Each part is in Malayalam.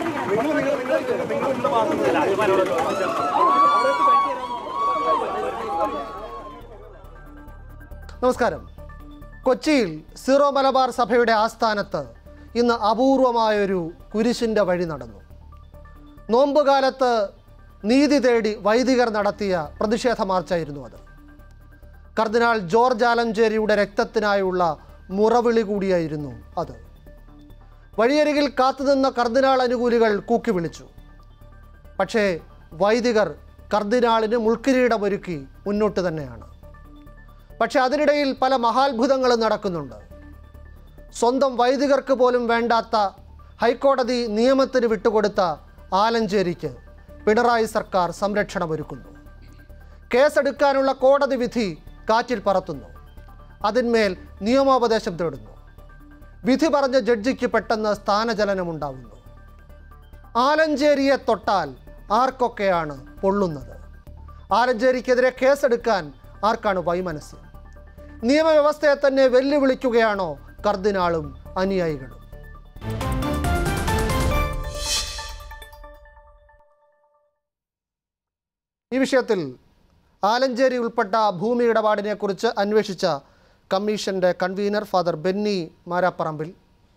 നമസ്കാരം കൊച്ചിയിൽ സീറോ മലബാർ സഭയുടെ ആസ്ഥാനത്ത് ഇന്ന് അപൂർവമായൊരു കുരിശിൻ്റെ വഴി നടന്നു നോമ്പുകാലത്ത് നീതി തേടി വൈദികർ നടത്തിയ പ്രതിഷേധ മാർച്ചായിരുന്നു അത് കർദിനാൾ ജോർജ് ആലഞ്ചേരിയുടെ രക്തത്തിനായുള്ള മുറവിളി കൂടിയായിരുന്നു അത് വഴിയരികിൽ കാത്തുനിന്ന കർദിനാൾ അനുകൂലികൾ കൂക്കി വിളിച്ചു പക്ഷേ വൈദികർ കർദിനാളിന് മുൾക്കിരീടമൊരുക്കി മുന്നോട്ട് തന്നെയാണ് പക്ഷെ അതിനിടയിൽ പല മഹാത്ഭുതങ്ങളും നടക്കുന്നുണ്ട് സ്വന്തം വൈദികർക്ക് പോലും വേണ്ടാത്ത ഹൈക്കോടതി നിയമത്തിന് വിട്ടുകൊടുത്ത ആലഞ്ചേരിക്ക് പിണറായി സർക്കാർ സംരക്ഷണമൊരുക്കുന്നു കേസെടുക്കാനുള്ള കോടതി വിധി കാറ്റിൽ പറത്തുന്നു അതിന്മേൽ നിയമോപദേശം തേടുന്നു വിധി പറഞ്ഞ ജഡ്ജിക്ക് പെട്ടെന്ന് സ്ഥാനചലനമുണ്ടാവുന്നു ആലഞ്ചേരിയെ തൊട്ടാൽ ആർക്കൊക്കെയാണ് പൊള്ളുന്നത് ആലഞ്ചേരിക്കെതിരെ കേസെടുക്കാൻ ആർക്കാണ് വൈമനസ്യം നിയമവ്യവസ്ഥയെ തന്നെ വെല്ലുവിളിക്കുകയാണോ കർദിനാളും അനുയായികളും ഈ വിഷയത്തിൽ ആലഞ്ചേരി ഉൾപ്പെട്ട ഭൂമി ഇടപാടിനെക്കുറിച്ച് അന്വേഷിച്ച കമ്മീഷന്റെ convener father Benny Marapparambil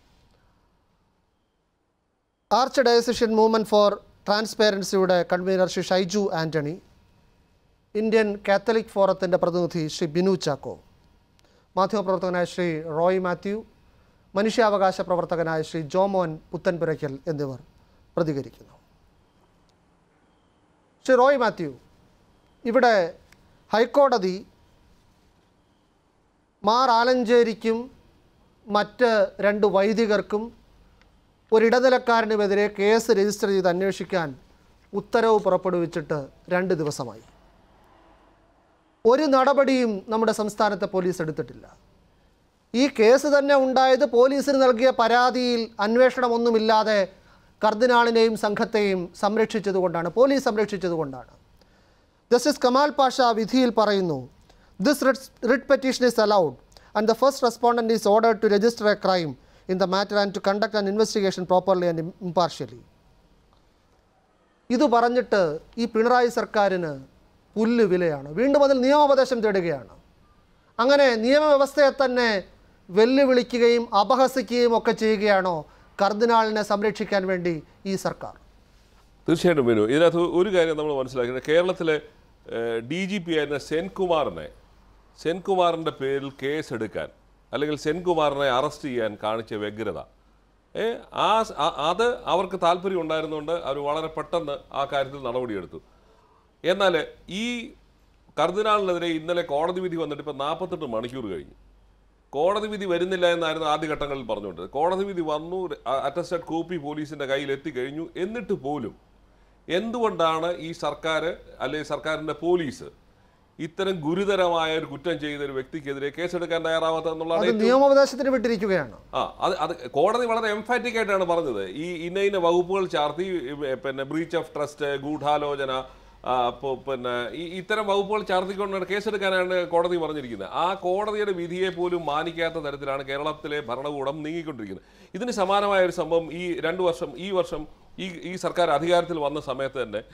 arch diocesan movement for ട്രാൻസ്പെറൻസിയുടെ convener Shri Shaiju Antony Indian Catholic ഫോറത്തിൻ്റെ പ്രതിനിധി ശ്രീ ബിനു ചാക്കോ മാധ്യമപ്രവർത്തകനായ ശ്രീ റോയ് മാത്യു മനുഷ്യാവകാശ പ്രവർത്തകനായ ശ്രീ ജോമോൻ പുത്തൻപുരയ്ക്കൽ എന്നിവർ പ്രതികരിക്കുന്നു ശ്രീ റോയ് മാത്യു ഇവിടെ ഹൈക്കോടതി മാർ ആലഞ്ചേരിക്കും മറ്റ് രണ്ട് വൈദികർക്കും ഒരിടനിലക്കാരനുമെതിരെ കേസ് രജിസ്റ്റർ ചെയ്ത് അന്വേഷിക്കാൻ ഉത്തരവ് പുറപ്പെടുവിച്ചിട്ട് രണ്ട് ദിവസമായി ഒരു നടപടിയും നമ്മുടെ സംസ്ഥാനത്തെ പോലീസ് എടുത്തിട്ടില്ല ഈ കേസ് തന്നെ ഉണ്ടായത് പോലീസിന് നൽകിയ പരാതിയിൽ അന്വേഷണമൊന്നുമില്ലാതെ കർദിനാളിനെയും സംഘത്തെയും സംരക്ഷിച്ചതുകൊണ്ടാണ് പോലീസ് സംരക്ഷിച്ചതുകൊണ്ടാണ് ജസ്റ്റിസ് കമാൽ പാഷ വിധിയിൽ പറയുന്നു this writ petition is allowed and the first respondent is order to register a crime in the matter and to conduct an investigation properly and impartially ഇത് പറഞ്ഞിട്ട് ഈ പിണറായി സർക്കാരിന് പുല്ല് വിലയാണ് വീണ്ടും അതിൽ നിയമോപദേശം തേടുകയാണ് അങ്ങനെ നിയമവ്യവസ്ഥയെ തന്നെ വെല്ലുവിളിക്കുകയും അപഹസിക്കുകയും ഒക്കെ ചെയ്യുകയാണോ കർദിനാളിനെ സംരക്ഷിക്കാൻ വേണ്ടി ഈ സർക്കാർ തീർച്ചയായിട്ടും വിനു ഇതിനകത്ത് ഒരു കാര്യം നമ്മൾ മനസ്സിലാക്കുന്നത് കേരളത്തിലെ ഡി ജി പി ആയിരുന്ന സെൻകുമാറിനെ സെൻകുമാറിൻ്റെ പേരിൽ കേസ് എടുക്കാൻ അല്ലെങ്കിൽ സെൻകുമാറിനെ അറസ്റ്റ് ചെയ്യാൻ കാണിച്ച വ്യഗ്രത ഏ ആ സ- ആ- അത് അവർക്ക് താല്പര്യം ഉണ്ടായിരുന്നുകൊണ്ട് അവർ വളരെ പെട്ടെന്ന് ആ കാര്യത്തിൽ നടപടിയെടുത്തു എന്നാൽ ഈ കർദിനാളിനെതിരെ ഇന്നലെ കോടതി വിധി വന്നിട്ട് ഇപ്പോൾ നാൽപ്പത്തെട്ട് മണിക്കൂർ കഴിഞ്ഞു കോടതി വിധി വരുന്നില്ല എന്നായിരുന്നു ആദ്യഘട്ടങ്ങളിൽ പറഞ്ഞുകൊണ്ട് കോടതി വിധി വന്നു അറ്റസ്റ്റഡ് കോപ്പി പോലീസിന്റെ കയ്യിൽ എത്തിക്കഴിഞ്ഞു എന്നിട്ട് പോലും എന്തുകൊണ്ടാണ് ഈ സർക്കാർ അല്ലെങ്കിൽ സർക്കാരിന്റെ പോലീസ് ഇത്തരം ഗുരുതരമായ ഒരു കുറ്റം ചെയ്ത ഒരു വ്യക്തിക്കെതിരെ കേസെടുക്കാൻ തയ്യാറാവാത്തത് എന്നുള്ളതാണ് അത് ഏറ്റവും നിയമോപദേശത്തിന് വിട്ടിരിക്കുകയാണ് ആ അത് അത് കോടതി വളരെ എംഫാറ്റിക് ആയിട്ടാണ് പറഞ്ഞത് ഈ ഇന്ന ഇന്ന വകുപ്പുകൾ ചാർത്തി ഈ പിന്നെ ബ്രീച്ച് ഓഫ് ട്രസ്റ്റ് ഗൂഢാലോചന ആ, പോ- പിന്നെ ഈ ഇത്തരം വകുപ്പുകൾ ചാർത്തിക്കൊണ്ടാണ് കേസെടുക്കാനാണ് കോടതി പറഞ്ഞിരിക്കുന്നത് ആ കോടതിയുടെ വിധിയെ പോലും മാനിക്കാത്ത തരത്തിലാണ് കേരളത്തിലെ ഭരണകൂടം നീങ്ങിക്കൊണ്ടിരിക്കുന്നത് ഇതിന് സമാനമായ ഒരു സംഭവം ഈ രണ്ട് വർഷം ഈ വർഷം ഈ ഈ സർക്കാർ അധികാരത്തിൽ വന്ന സമയത്ത് തന്നെ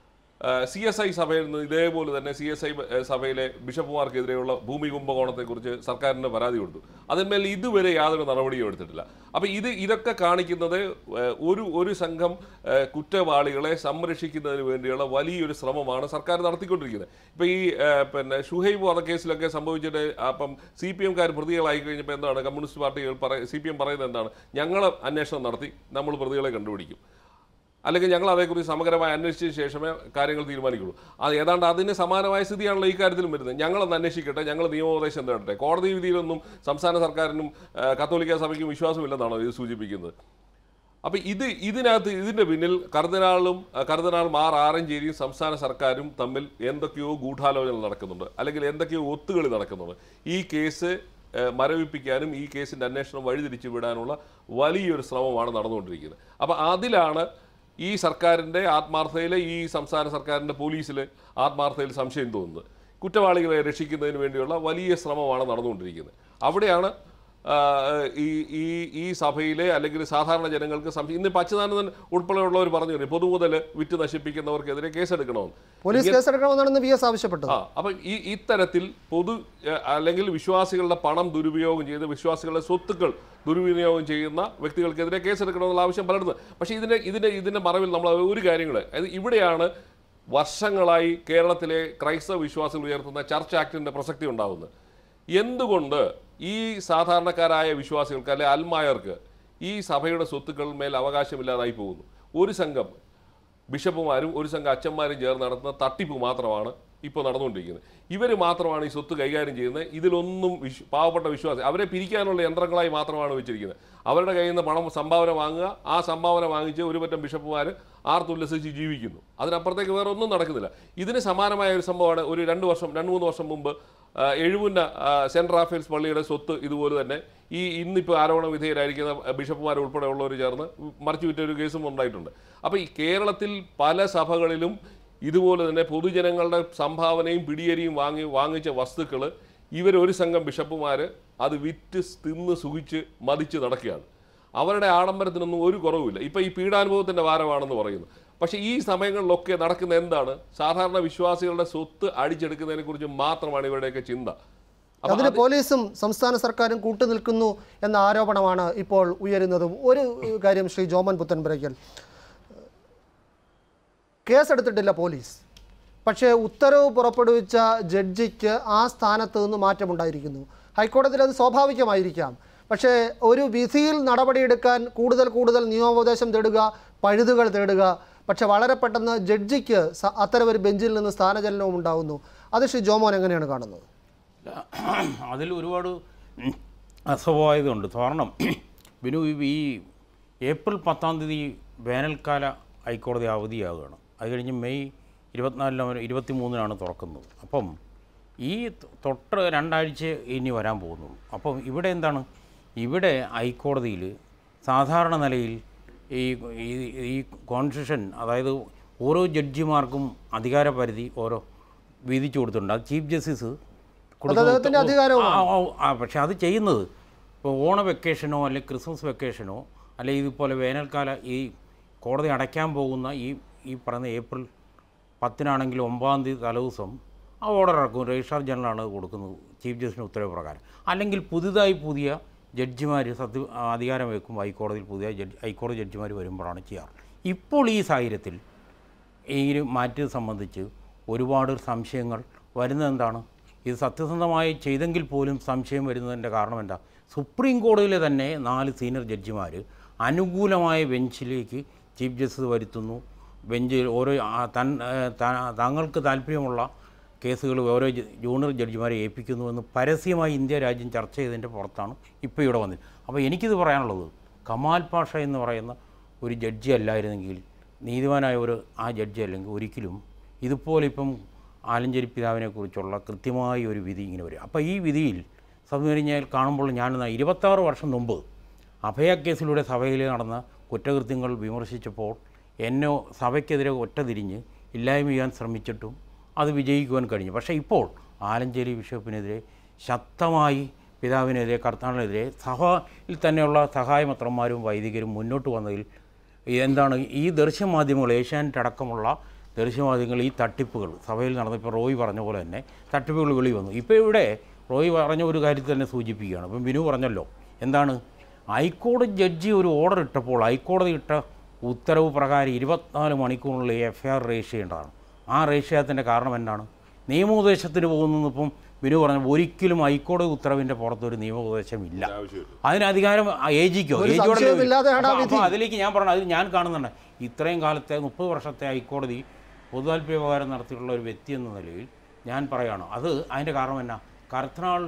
സി എസ് ഐ സഭയിൽ നിന്ന് ഇതേപോലെ തന്നെ സി എസ് ഐ സഭയിലെ ബിഷപ്പുമാർക്കെതിരെയുള്ള ഭൂമി കുംഭകോണത്തെക്കുറിച്ച് സർക്കാരിന് പരാതി കൊടുത്തു അതിന്മേൽ ഇതുവരെ യാതൊരു നടപടിയും എടുത്തിട്ടില്ല അപ്പോൾ ഇത് ഇതൊക്കെ കാണിക്കുന്നത് ഏഹ്, ഒരു ഒരു സംഘം ഏഹ്, കുറ്റവാളികളെ സംരക്ഷിക്കുന്നതിന് വേണ്ടിയുള്ള വലിയൊരു ശ്രമമാണ് സർക്കാർ നടത്തിക്കൊണ്ടിരിക്കുന്നത് ഇപ്പോൾ ഈ ഏഹ്, പിന്നെ ഷുഹൈബ് വധക്കേസിലൊക്കെ സംഭവിച്ചിട്ട് അപ്പം സി പി എംകാർ പ്രതികളായി കഴിഞ്ഞപ്പോൾ എന്താണ് കമ്മ്യൂണിസ്റ്റ് പാർട്ടികൾ പറ സി പി എം പറയുന്നത് എന്താണ് ഞങ്ങൾ അന്വേഷണം നടത്തി നമ്മൾ പ്രതികളെ കണ്ടുപിടിക്കും അല്ലെങ്കിൽ ഞങ്ങൾ അതേക്കുറിച്ച് സമഗ്രമായി അന്വേഷിച്ച ശേഷമേ കാര്യങ്ങൾ തീരുമാനിക്കുള്ളൂ അത് ഏതാണ്ട് അതിന് സമാനമായ സ്ഥിതിയാണല്ലോ ഈ കാര്യത്തിലും വരുന്നത് ഞങ്ങളൊന്ന് അന്വേഷിക്കട്ടെ ഞങ്ങൾ നിയമോപദേശം തേടട്ടെ കോടതി വിധിയിലൊന്നും സംസ്ഥാന സർക്കാരിനും ആ, കത്തോലിക്ക സഭയ്ക്കും വിശ്വാസമില്ലെന്നാണോ ഇത് സൂചിപ്പിക്കുന്നത് അപ്പോൾ ഇത് ഇതിനകത്ത് ഇതിൻ്റെ പിന്നിൽ കർദിനാളും ആ, കർദിനാൾ മാർ ആറഞ്ചേരിയും സംസ്ഥാന സർക്കാരും തമ്മിൽ എന്തൊക്കെയോ ഗൂഢാലോചന നടക്കുന്നുണ്ട് അല്ലെങ്കിൽ എന്തൊക്കെയോ ഒത്തുകളി നടക്കുന്നുണ്ട് ഈ കേസ് ഏ, മരവിപ്പിക്കാനും ഈ കേസിൻ്റെ അന്വേഷണം വഴിതിരിച്ചു വിടാനുള്ള വലിയൊരു ശ്രമമാണ് നടന്നുകൊണ്ടിരിക്കുന്നത് അപ്പോൾ അതിലാണ് ഈ സർക്കാരിൻ്റെ ആത്മാർത്ഥതയിലെ ഈ സംസ്ഥാന സർക്കാരിൻ്റെ പോലീസിലെ ആത്മാർത്ഥതയിൽ സംശയം തോന്നുന്നത് കുറ്റവാളികളെ രക്ഷിക്കുന്നതിന് വേണ്ടിയുള്ള വലിയ ശ്രമമാണ് നടന്നുകൊണ്ടിരിക്കുന്നത് അവിടെയാണ് ആ, ഈ ഈ ഈ സഭയിലെ അല്ലെങ്കിൽ സാധാരണ ജനങ്ങൾക്ക് സംശയം ഇന്ന് പച്ചനാനന്ദൻ ഉൾപ്പെടെയുള്ളവർ പറഞ്ഞു കഴിഞ്ഞു പൊതുമുതൽ വിറ്റ് നശിപ്പിക്കുന്നവർക്കെതിരെ കേസെടുക്കണമെന്ന് പോലീസ് കേസെടുക്കണമെന്നാണ് വി എസ് ആവശ്യപ്പെട്ടത് ആ അപ്പൊ ഈ ഇത്തരത്തിൽ പൊതു ഏ, അല്ലെങ്കിൽ വിശ്വാസികളുടെ പണം ദുരുപയോഗം ചെയ്ത് വിശ്വാസികളുടെ സ്വത്തുക്കൾ ദുർവിനിയോഗം ചെയ്യുന്ന വ്യക്തികൾക്കെതിരെ കേസെടുക്കണമെന്നുള്ള ആവശ്യം പലയിടത്തും പക്ഷേ ഇതിന്റെ ഇതിന്റെ ഇതിന്റെ മറവിൽ നമ്മൾ ഒരു കാര്യങ്ങൾ അതായത് ഇവിടെയാണ് വർഷങ്ങളായി കേരളത്തിലെ ക്രൈസ്തവ വിശ്വാസികൾ ഉയർത്തുന്ന ചർച്ച് ആക്ടിന്റെ പ്രസക്തി ഉണ്ടാകുന്നത് എന്തുകൊണ്ട് ഈ സാധാരണക്കാരായ വിശ്വാസികൾക്ക് അല്ലെ അൽമായർക്ക് ഈ സഭയുടെ സ്വത്തുക്കൾ മേൽ അവകാശമില്ലാതായി പോകുന്നു ഒരു സംഘം ബിഷപ്പുമാരും ഒരു സംഘം അച്ഛന്മാരും ചേർന്ന് നടത്തുന്ന തട്ടിപ്പ് മാത്രമാണ് ഇപ്പോൾ നടന്നുകൊണ്ടിരിക്കുന്നത് ഇവർ മാത്രമാണ് ഈ സ്വത്ത് കൈകാര്യം ചെയ്യുന്നത് ഇതിലൊന്നും വിശ്വ പാവപ്പെട്ട വിശ്വാസി അവരെ പിരിക്കാനുള്ള യന്ത്രങ്ങളായി മാത്രമാണ് വെച്ചിരിക്കുന്നത് അവരുടെ കയ്യിൽ നിന്ന് പണം സംഭാവന വാങ്ങുക ആ സംഭാവന വാങ്ങിച്ച് ഒരു പറ്റം ബിഷപ്പുമാർ ആർത്തുല്ലസിച്ച് ജീവിക്കുന്നു അതിനപ്പുറത്തേക്ക് വേറെ ഒന്നും നടക്കുന്നില്ല ഇതിന് സമാനമായ ഒരു സംഭവമാണ് ഒരു രണ്ട് വർഷം രണ്ട് മൂന്ന് വർഷം മുമ്പ് ആ, എഴുപുന്ന ആ, സെന്റ് റാഫേൽസ് പള്ളിയുടെ സ്വത്ത് ഇതുപോലെ തന്നെ ഈ ഇന്നിപ്പോൾ ആരോപണ വിധേയരായിരിക്കുന്ന ബിഷപ്പുമാർ ഉൾപ്പെടെ ഉള്ളവർ ചേർന്ന് മറിച്ചു വിറ്റ ഒരു കേസും ഉണ്ടായിട്ടുണ്ട് അപ്പോൾ ഈ കേരളത്തിൽ പല സഭകളിലും ഇതുപോലെ തന്നെ പൊതുജനങ്ങളുടെ സംഭാവനയും പിടിയേരിയും വാങ്ങി വാങ്ങിച്ച വസ്തുക്കൾ ഇവരൊരു സംഘം ബിഷപ്പുമാർ അത് വിറ്റ് തിന്ന് സുഖിച്ച് മതിച്ച് നടക്കുകയാണ് അവരുടെ ആഡംബരത്തിനൊന്നും ഒരു കുറവുമില്ല ഇപ്പം ഈ പീഡാനുഭവത്തിൻ്റെ ഭാരമാണെന്ന് പറയുന്നു പക്ഷേ ഈ സമയങ്ങളിലൊക്കെ നടക്കുന്ന എന്താണ് സാധാരണ വിശ്വാസികളുടെ സ്വത്ത് അടിച്ചെടുക്കുന്നതിനെ കുറിച്ച് മാത്രമാണ് ഇവരുടെയൊക്കെ ചിന്ത അപ്പൊ അതിന് പോലീസും സംസ്ഥാന സർക്കാരും കൂട്ടുനിൽക്കുന്നു എന്ന ആരോപണമാണ് ഇപ്പോൾ ഉയരുന്നതും ഒരു ഏഹ്, കാര്യം ശ്രീ ജോമൻ പുത്തൻപുരയ്ക്കൽ കേസെടുത്തിട്ടില്ല പോലീസ് പക്ഷേ ഉത്തരവ് പുറപ്പെടുവിച്ച ജഡ്ജിക്ക് ആ സ്ഥാനത്ത് നിന്ന് മാറ്റമുണ്ടായിരിക്കുന്നു ഹൈക്കോടതിയിൽ അത് സ്വാഭാവികമായിരിക്കാം പക്ഷേ ഒരു വിധിയിൽ നടപടിയെടുക്കാൻ കൂടുതൽ കൂടുതൽ നിയമോപദേശം തേടുക പഴുതുകൾ തേടുക പക്ഷെ വളരെ പെട്ടെന്ന് ജഡ്ജിക്ക് സ- അത്തരമൊരു ബെഞ്ചിൽ നിന്ന് സ്ഥാനചലനവും ഉണ്ടാകുന്നു അത് ശ്രീ ജോമോൻ എങ്ങനെയാണ് കാണുന്നത് അതിൽ ഒരുപാട് അസ്വാഭാവികതയുണ്ട് കാരണം ബിനു ഈ ഏപ്രിൽ പത്താം തീയതി വേനൽക്കാല ഹൈക്കോടതി അവധിയാകുകയാണ് അത് കഴിഞ്ഞ് മെയ് ഇരുപത്തിനാലിന് ഇരുപത്തി മൂന്നിനാണ് തുറക്കുന്നത് അപ്പം ഈ തൊട്ട് രണ്ടാഴ്ച ഇനി വരാൻ പോകുന്നുള്ളൂ അപ്പം ഇവിടെ എന്താണ് ഇവിടെ ഹൈക്കോടതിയിൽ സാധാരണ നിലയിൽ ഈ ഈ- ഈ കോൺസ്റ്റിറ്റ്യൂഷൻ അതായത് ഓരോ ജഡ്ജിമാർക്കും അധികാര പരിധി ഓരോ വിധിച്ചു കൊടുത്തിട്ടുണ്ട് അത് ചീഫ് ജസ്റ്റിസ് കൊടുക്കുന്ന അദ്ദേഹത്തിന്റെ ഉത്ത- അധികാരവുമാണ്. ആ, ആ, ആ, പക്ഷെ അത് ചെയ്യുന്നത് ഇപ്പോൾ ഓണ വെക്കേഷനോ അല്ലെങ്കിൽ ക്രിസ്മസ് വെക്കേഷനോ അല്ലെങ്കിൽ ഇതുപോലെ വേനൽക്കാല ഈ കോടതി അടയ്ക്കാൻ പോകുന്ന ഈ ഈ പറയുന്ന ഏപ്രിൽ പത്തിനാണെങ്കിൽ ഒമ്പതാം തീയതി തലേദിവസം ആ ഓർഡർ ഇറക്കും രജിസ്ട്രാർ ജനറലാണ് അത് കൊടുക്കുന്നത് ചീഫ് ജസ്റ്റിന് ഉത്തരവ് പ്രകാരം അല്ലെങ്കിൽ പുതുതായി പുതിയ ജഡ്ജിമാർ സത്യ ആ, അധികാരം വെക്കും ഹൈക്കോടതിയിൽ പുതിയ ജഡ്ജി ഹൈക്കോടതി ജഡ്ജിമാർ വരുമ്പോഴാണ് ചെയ്യാറ് ഇപ്പോൾ ഈ സാഹചര്യത്തിൽ ഈ ഒരു മാറ്റിയത് സംബന്ധിച്ച് ഒരുപാട് സംശയങ്ങൾ വരുന്നത് എന്താണ് ഇത് സത്യസന്ധമായി ചെയ്തെങ്കിൽ പോലും സംശയം വരുന്നതിൻ്റെ കാരണം എന്താ സുപ്രീം കോടതിയിലെ തന്നെ നാല് സീനിയർ ജഡ്ജിമാർ അനുകൂലമായ ബെഞ്ചിലേക്ക് ചീഫ് ജസ്റ്റിസ് വരുത്തുന്നു ബെഞ്ചിൽ ഓരോ ആ, തൻ ഏ, ത- തങ്ങൾക്ക് താല്പര്യമുള്ള കേസുകൾ ഓരോ ജ- ജൂനിയർ ജഡ്ജിമാരെ ഏൽപ്പിക്കുന്നുവെന്ന് പരസ്യമായി ഇന്ത്യ രാജ്യം ചർച്ച ചെയ്തതിൻ്റെ പുറത്താണ് ഇപ്പോൾ ഇവിടെ വന്നത് അപ്പോൾ എനിക്കിത് പറയാനുള്ളത് കമാൽ പാഷ എന്ന് പറയുന്ന ഒരു ജഡ്ജി അല്ലായിരുന്നെങ്കിൽ നീതിമാനായ ഒരു ആ ജഡ്ജി അല്ലെങ്കിൽ ഒരിക്കലും ഇതുപോലെ ഇപ്പം ആലഞ്ചേരി പിതാവിനെ കുറിച്ചുള്ള കൃത്യമായ ഒരു വിധി ഇങ്ങനെ വരും അപ്പോൾ ഈ വിധിയിൽ സംവരിഞ്ഞാൽ കാണുമ്പോൾ ഞാൻ ഇരുപത്താറ് വർഷം മുമ്പ് അഭയ കേസിലൂടെ സഭയിൽ നടന്ന കുറ്റകൃത്യങ്ങൾ വിമർശിച്ചപ്പോൾ എന്നെ സഭയ്ക്കെതിരെ ഒറ്റ തിരിഞ്ഞ് ഇല്ലായ്മ ചെയ്യാൻ ശ്രമിച്ചിട്ടും അത് വിജയിക്കുവാൻ കഴിഞ്ഞു പക്ഷേ ഇപ്പോൾ ആലഞ്ചേരി ബിഷപ്പിനെതിരെ ശക്തമായി പിതാവിനെതിരെ കർത്താവിനെതിരെ സഭയിൽ തന്നെയുള്ള സഹായമത്രന്മാരും വൈദികരും മുന്നോട്ട് വന്നതിൽ എന്താണ് ഈ ദൃശ്യമാധ്യമങ്ങൾ ഏഷ്യാനെറ്റ് അടക്കമുള്ള ദൃശ്യമാധ്യമങ്ങൾ ഈ തട്ടിപ്പുകൾ സഭയിൽ നടന്ന ഇപ്പോൾ റോയ് പറഞ്ഞ പോലെ തന്നെ തട്ടിപ്പുകൾ വെളി വന്നു ഇപ്പോൾ ഇവിടെ റോയ് പറഞ്ഞ ഒരു കാര്യത്തിൽ തന്നെ സൂചിപ്പിക്കുകയാണ് ഇപ്പം ബിനു പറഞ്ഞല്ലോ എന്താണ് ഹൈക്കോടതി ജഡ്ജി ഒരു ഓർഡർ ഇട്ടപ്പോൾ ഹൈക്കോടതി ഇട്ട ഉത്തരവ് പ്രകാരം ഇരുപത്തിനാല് മണിക്കൂറിനുള്ളിൽ എഫ് ഐ ആർ രജിസ്റ്റർ ചെയ്യേണ്ടതാണ് ആ രജിസ്റ്റർ ചെയ്യാത്തതിൻ്റെ കാരണം എന്താണ് നിയമോപദേശത്തിന് പോകുന്നത് ഇപ്പം ബിനു പറഞ്ഞ ഒരിക്കലും ഹൈക്കോടതി ഉത്തരവിൻ്റെ പുറത്തൊരു നിയമോപദേശം ഇല്ല ആവശ്യമില്ല അതിന് അധികാരം എ ജിക്കോ ഒരു സംശയവുമില്ലാതെയാണ് ആ അപ്പോൾ അതിലേക്ക് ഞാൻ പറഞ്ഞു അത് ഞാൻ കാണുന്നുണ്ട് ഇത്രയും കാലത്തെ മുപ്പത് വർഷത്തെ ഹൈക്കോടതി പൊതുതാൽപര്യ വ്യവഹാരം നടത്തിയിട്ടുള്ള ഒരു വ്യക്തി എന്ന നിലയിൽ ഞാൻ പറയുകയാണ് അത് അതിൻ്റെ കാരണം എന്നാ കർത്തനാൾ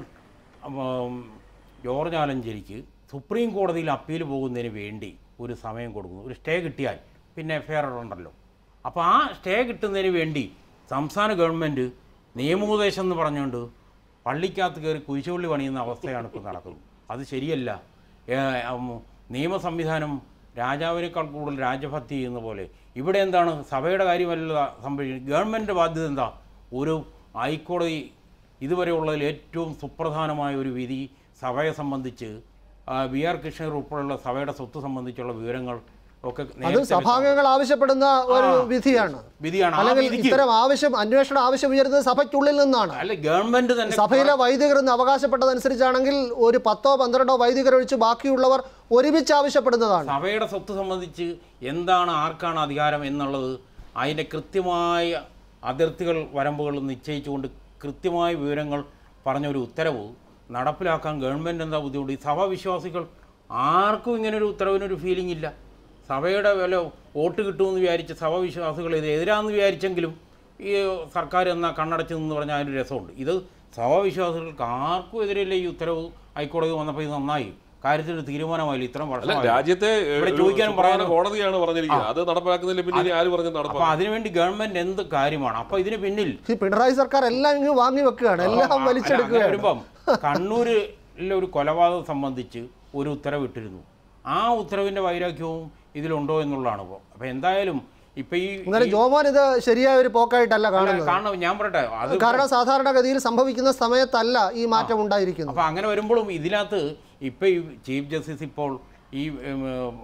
ഉം, ജോർജ് ആലഞ്ചേരിക്ക് സുപ്രീം കോടതിയിൽ അപ്പീൽ പോകുന്നതിന് വേണ്ടി ഒരു സമയം കൊടുക്കുന്നു ഒരു സ്റ്റേ കിട്ടിയാൽ പിന്നെ എഫ് ഐ ആർ ഉണ്ടല്ലോ അപ്പോൾ ആ സ്റ്റേ കിട്ടുന്നതിന് വേണ്ടി സംസ്ഥാന ഗവൺമെൻറ് നിയമോപദേശം എന്ന് പറഞ്ഞുകൊണ്ട് പള്ളിക്കകത്ത് കയറി കുരിശുപള്ളി പണിയുന്ന അവസ്ഥയാണ് ഇപ്പോൾ നടക്കുന്നത് അത് ശരിയല്ല ഏ, ഉം, നിയമ സംവിധാനം രാജാവിനേക്കാൾ കൂടുതൽ രാജഭക്തി ചെയ്യുന്ന പോലെ ഇവിടെ എന്താണ് സഭയുടെ കാര്യമല്ല സംഭവിക്കുന്നത് ഗവൺമെൻറ് ബാധ്യത എന്താ ഒരു ഹൈക്കോടതി ഇതുവരെയുള്ളതിൽ ഏറ്റവും സുപ്രധാനമായ ഒരു വിധി സഭയെ സംബന്ധിച്ച് ആ, വി ആർ കൃഷ്ണൻ ഉൾപ്പെടെയുള്ള സഭയുടെ സ്വത്ത് സംബന്ധിച്ചുള്ള വിവരങ്ങൾ ഒക്കെ അത് നേരത്തെ സഭാംഗങ്ങൾ ആവശ്യപ്പെടുന്ന ഒരു വിധിയാണ് വിധിയാണ് ആ അല്ലെങ്കിൽ വിധിക്ക് ഇത്തരം ആവശ്യം അന്വേഷണ ആവശ്യം ഉയരുന്നത് സഭയ്ക്കുള്ളിൽ നിന്നാണ് അല്ല ഗവൺമെന്റ് തന്നെ സഭയിലെ വൈദികർ എന്ന് അവകാശപ്പെട്ടതനുസരിച്ചാണെങ്കിൽ ഒരു പത്തോ പന്ത്രണ്ടോ വൈദികർ ഒഴിച്ച് ബാക്കിയുള്ളവർ ഒരുമിച്ച് ആവശ്യപ്പെടുന്നതാണ് സഭയുടെ സ്വത്ത് സംബന്ധിച്ച് എന്താണ് ആർക്കാണ് അധികാരം എന്നുള്ളത് അതിൻ്റെ കൃത്യമായ അതിർത്തികൾ വരമ്പുകൾ നിശ്ചയിച്ചുകൊണ്ട് കൃത്യമായ വിവരങ്ങൾ പറഞ്ഞ ഒരു ഉത്തരവ് നടപ്പിലാക്കാൻ ഗവൺമെൻറ് എന്താ ബുദ്ധിമുട്ട് ഈ സഭാവിശ്വാസികൾ ആർക്കും ഇങ്ങനെ ഒരു ഉത്തരവിനൊരു ഫീലിംഗ് ഇല്ല സഭയുടെ വില വോട്ട് കിട്ടുമെന്ന് വിചാരിച്ച് സഭാവിശ്വാസികൾ ഇത് എതിരാന്ന് വിചാരിച്ചെങ്കിലും ഈ സർക്കാർ എന്നാ കണ്ണടച്ചു എന്ന് പറഞ്ഞാൽ അതിന് രസമുണ്ട് ഇത് സഭാവിശ്വാസികൾക്ക് ആർക്കും എതിരല്ലേ ഈ ഉത്തരവ് ഹൈക്കോടതി വന്നപ്പോൾ ഇത് നന്നായി കാര്യത്തിൽ ഒരു തീരുമാനമായില്ല ഇത്രയും അല്ല വർഷമായി രാജ്യത്തെ ഇവിടെ ഒരു ചോദിക്കാനും സുപ്രധാന പറയാനും- കോടതിയാണ് പറഞ്ഞിരിക്കുന്നത് അത് നടപ്പാക്കുന്നില്ല പിന്നെ ഇനി ആര് പറഞ്ഞു അപ്പൊ നടപ്പാക്കും അതിനുവേണ്ടി ഗവൺമെന്റ് എന്ത് കാര്യമാണ് അപ്പൊ ഇതിന് പിന്നിൽ ഈ പിണറായി സർക്കാർ എല്ലാം ഇങ്ങ് വാങ്ങി വെക്കുകയാണ് എല്ലാം അല്ല, അങ്ങനെ വലിച്ചെടുക്കുകയാണ് വരുമ്പം കണ്ണൂരിലെ ഒരു കൊലപാതകം സംബന്ധിച്ച് ഒരു ഉത്തരവിട്ടിരുന്നു ആ ഉത്തരവിന്റെ വൈരാഗ്യവും ഇതിലുണ്ടോ എന്നുള്ളതാണ് ഇപ്പോൾ അപ്പൊ എന്തായാലും ഇപ്പൊ ഈ എന്നാലും ജോമോൻ ഇത് ശരിയായ ഒരു പോക്കായിട്ടല്ല കാണുന്നത് കാണണം ഞാൻ പറയട്ടെ അത് കാരണം സാധാരണഗതിയിൽ സംഭവിക്കുന്ന സമയത്തല്ല ഈ മാറ്റം ഉണ്ടായിരിക്കുന്നത് അപ്പോൾ അങ്ങനെ വരുമ്പോഴും ഇതിനകത്ത് ഇപ്പോൾ ഈ ചീഫ് ജസ്റ്റിസ് ഇപ്പോൾ ഈ ഉം,